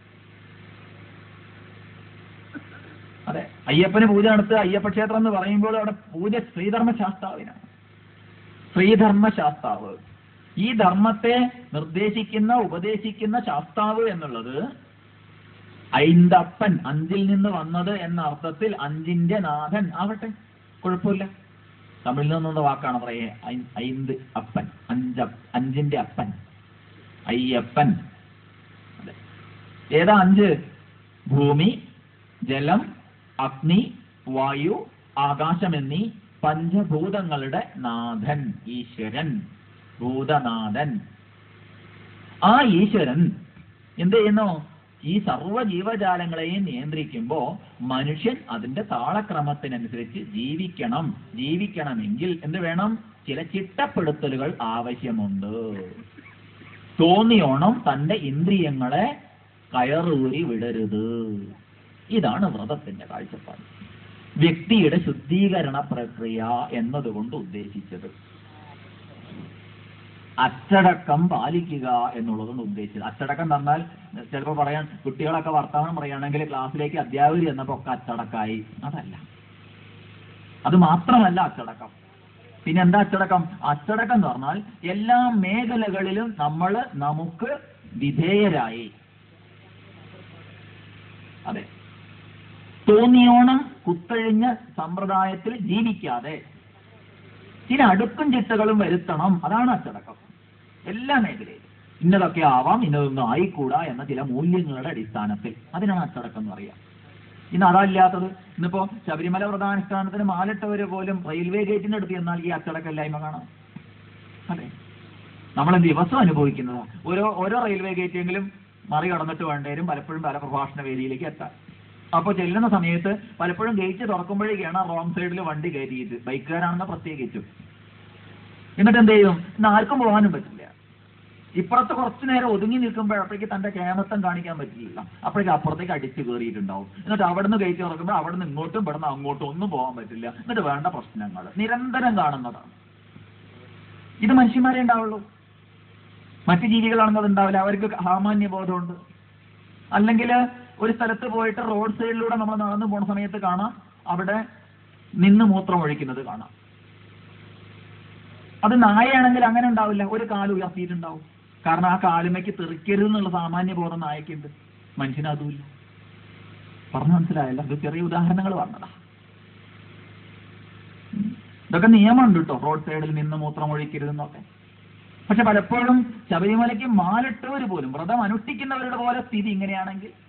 അതെ അയ്യപ്പന് പൂജ നടത്തുക അയ്യപ്പ ക്ഷേത്രം എന്ന് പറയുമ്പോൾ അവിടെ പൂജ ശ്രീധർമ്മ ശാസ്താവിനാണ് ശ്രീധർമ്മ ശാസ്താവ് ഈ ധർമ്മത്തെ നിർദ്ദേശിക്കുന്ന ഉപദേശിക്കുന്ന ശാസ്താവ് എന്നുള്ളത് ഐന്തപ്പൻ അഞ്ചിൽ നിന്ന് വന്നത് എന്ന അർത്ഥത്തിൽ അഞ്ചിന്റെ നാഥൻ ആവട്ടെ കുഴപ്പമില്ല തമിഴിൽ നിന്നുള്ള വാക്കാണ് പറയേ ഐ- ഐന്ത് അപ്പൻ അഞ്ച അഞ്ചിന്റെ അപ്പൻ അയ്യപ്പൻ അതെ. ഏതാ അഞ്ച് ഭൂമി ജലം അഗ്നി വായു ആകാശം എന്നീ പഞ്ചഭൂതങ്ങളുടെ നാഥൻ ഈശ്വരൻ ഭൂതനാഥൻ ആ ഈശ്വരൻ എന്ത് ചെയ്യുന്നു ഈ സർവ്വ ജീവജാലങ്ങളെയും നിയന്ത്രിക്കുമ്പോ മനുഷ്യൻ അതിന്റെ താളക്രമത്തിനനുസരിച്ച് ജീവിക്കണം ജീവിക്കണമെങ്കിൽ എന്ത് വേണം ചില ചിട്ടപ്പെടുത്തലുകൾ ആവശ്യമുണ്ട് തോന്നിയോണം തന്റെ ഇന്ദ്രിയങ്ങളെ കയറൂരി വിടരുത് ഇതാണ് വ്രതത്തിന്റെ കാഴ്ചപ്പാട് വ്യക്തിയുടെ ശുദ്ധീകരണ പ്രക്രിയ എന്നതുകൊണ്ട് ഉദ്ദേശിച്ചത് അച്ചടക്കം പാലിക്കുക എന്നുള്ളതാണ് ഉദ്ദേശിച്ചത് അച്ചടക്കം എന്ന് പറഞ്ഞാൽ ചിലപ്പോൾ പറയാൻ കുട്ടികളൊക്കെ വർത്തമാനം പറയുകയാണെങ്കിൽ ക്ലാസ്സിലേക്ക് അധ്യാപകർ എന്നപ്പോ ഒക്കെ അച്ചടക്കായി അതല്ല അത് മാത്രമല്ല അച്ചടക്കം പിന്നെ എന്താ അച്ചടക്കം അച്ചടക്കം എന്ന് പറഞ്ഞാൽ എല്ലാ മേഖലകളിലും നമ്മൾ നമുക്ക് വിധേയരായി അതെ തോന്നിയോണം കുത്തഴിഞ്ഞ സമ്പ്രദായത്തിൽ ജീവിക്കാതെ ചില അടുക്കും ചിട്ടകളും വരുത്തണം അതാണ് അച്ചടക്കം എല്ലാ മേഖലയിലും ഇന്നതൊക്കെ ആവാം ഇന്നതൊന്നും ആയിക്കൂടാ എന്ന ചില മൂല്യങ്ങളുടെ അടിസ്ഥാനത്തിൽ അതിനാണ് അച്ചടക്കം എന്ന് പറയുക ഇന്ന് അതല്ലാത്തത് ഇന്നിപ്പോ ശബരിമല പ്രധാനുഷ്ഠാനത്തിന് മാലിട്ടവര് പോലും റെയിൽവേ ഗേറ്റിന്റെ അടുത്ത് എന്നാൽ ഈ അച്ചടക്കമില്ലായ്മ കാണാം അതെ നമ്മൾ ദിവസം അനുഭവിക്കുന്നത് ഓരോ ഓരോ റെയിൽവേ ഗേറ്റെങ്കിലും മറികടന്നിട്ട് വേണ്ടവരും പലപ്പോഴും പല പ്രഭാഷണ വേദിയിലേക്ക് എത്താൻ അപ്പോൾ ചെല്ലുന്ന സമയത്ത് പലപ്പോഴും ഗേറ്റ് തുറക്കുമ്പോഴേക്കാണ് റോങ് സൈഡിൽ വണ്ടി കയറ്റിയിട്ട് ബൈക്കുകാരാണെന്ന് പ്രത്യേകിച്ചും എന്നിട്ട് എന്ത് ചെയ്യും ഇന്ന് ആർക്കും പോകാനും പറ്റില്ല ഇപ്പുറത്ത് കുറച്ചു നേരം ഒതുങ്ങി നിൽക്കുമ്പോഴത്തേക്ക് തന്റെ കേമത്തം കാണിക്കാൻ പറ്റില്ല അപ്പോഴേക്ക് അപ്പുറത്തേക്ക് അടിച്ചു കയറിയിട്ടുണ്ടാവും എന്നിട്ട് അവിടുന്ന് ഗേറ്റ് തുറക്കുമ്പോൾ അവിടുന്ന് ഇങ്ങോട്ടും ഇവിടുന്ന് അങ്ങോട്ടും ഒന്നും പോകാൻ പറ്റില്ല എന്നിട്ട് വേണ്ട പ്രശ്നങ്ങൾ നിരന്തരം കാണുന്നതാണ് ഇത് മനുഷ്യന്മാരെ ഉണ്ടാവുള്ളൂ മറ്റു ജീവികളാണെന്ന് അത് ഉണ്ടാവില്ല അവർക്ക് സാമാന്യ ബോധമുണ്ട് അല്ലെങ്കിൽ ഒരു സ്ഥലത്ത് പോയിട്ട് റോഡ് സൈഡിലൂടെ നമ്മൾ നടന്നു പോണ സമയത്ത് കാണാം അവിടെ നിന്ന് മൂത്രം ഒഴിക്കുന്നത് കാണാം അത് നായയാണെങ്കിൽ അങ്ങനെ ഉണ്ടാവില്ല ഒരു കാല് ഉയർത്തിയിട്ടുണ്ടാവും കാരണം ആ കാലുമയ്ക്ക് തെറിക്കരുത് എന്നുള്ള സാമാന്യ ബോധം നായക്കുണ്ട് മനുഷ്യന് അതുമില്ല പറഞ്ഞു മനസ്സിലായല്ലോ ഇത് ചെറിയ ഉദാഹരണങ്ങൾ പറഞ്ഞതാ ഉം. ഇതൊക്കെ നിയമമുണ്ട് കേട്ടോ റോഡ് സൈഡിൽ നിന്ന് മൂത്രം ഒഴിക്കരുതെന്നൊക്കെ പക്ഷെ പലപ്പോഴും ശബരിമലയ്ക്ക് മാലിട്ടവർ പോലും വ്രതം അനുഷ്ഠിക്കുന്നവരുടെ പോലെ സ്ഥിതി ഇങ്ങനെയാണെങ്കിൽ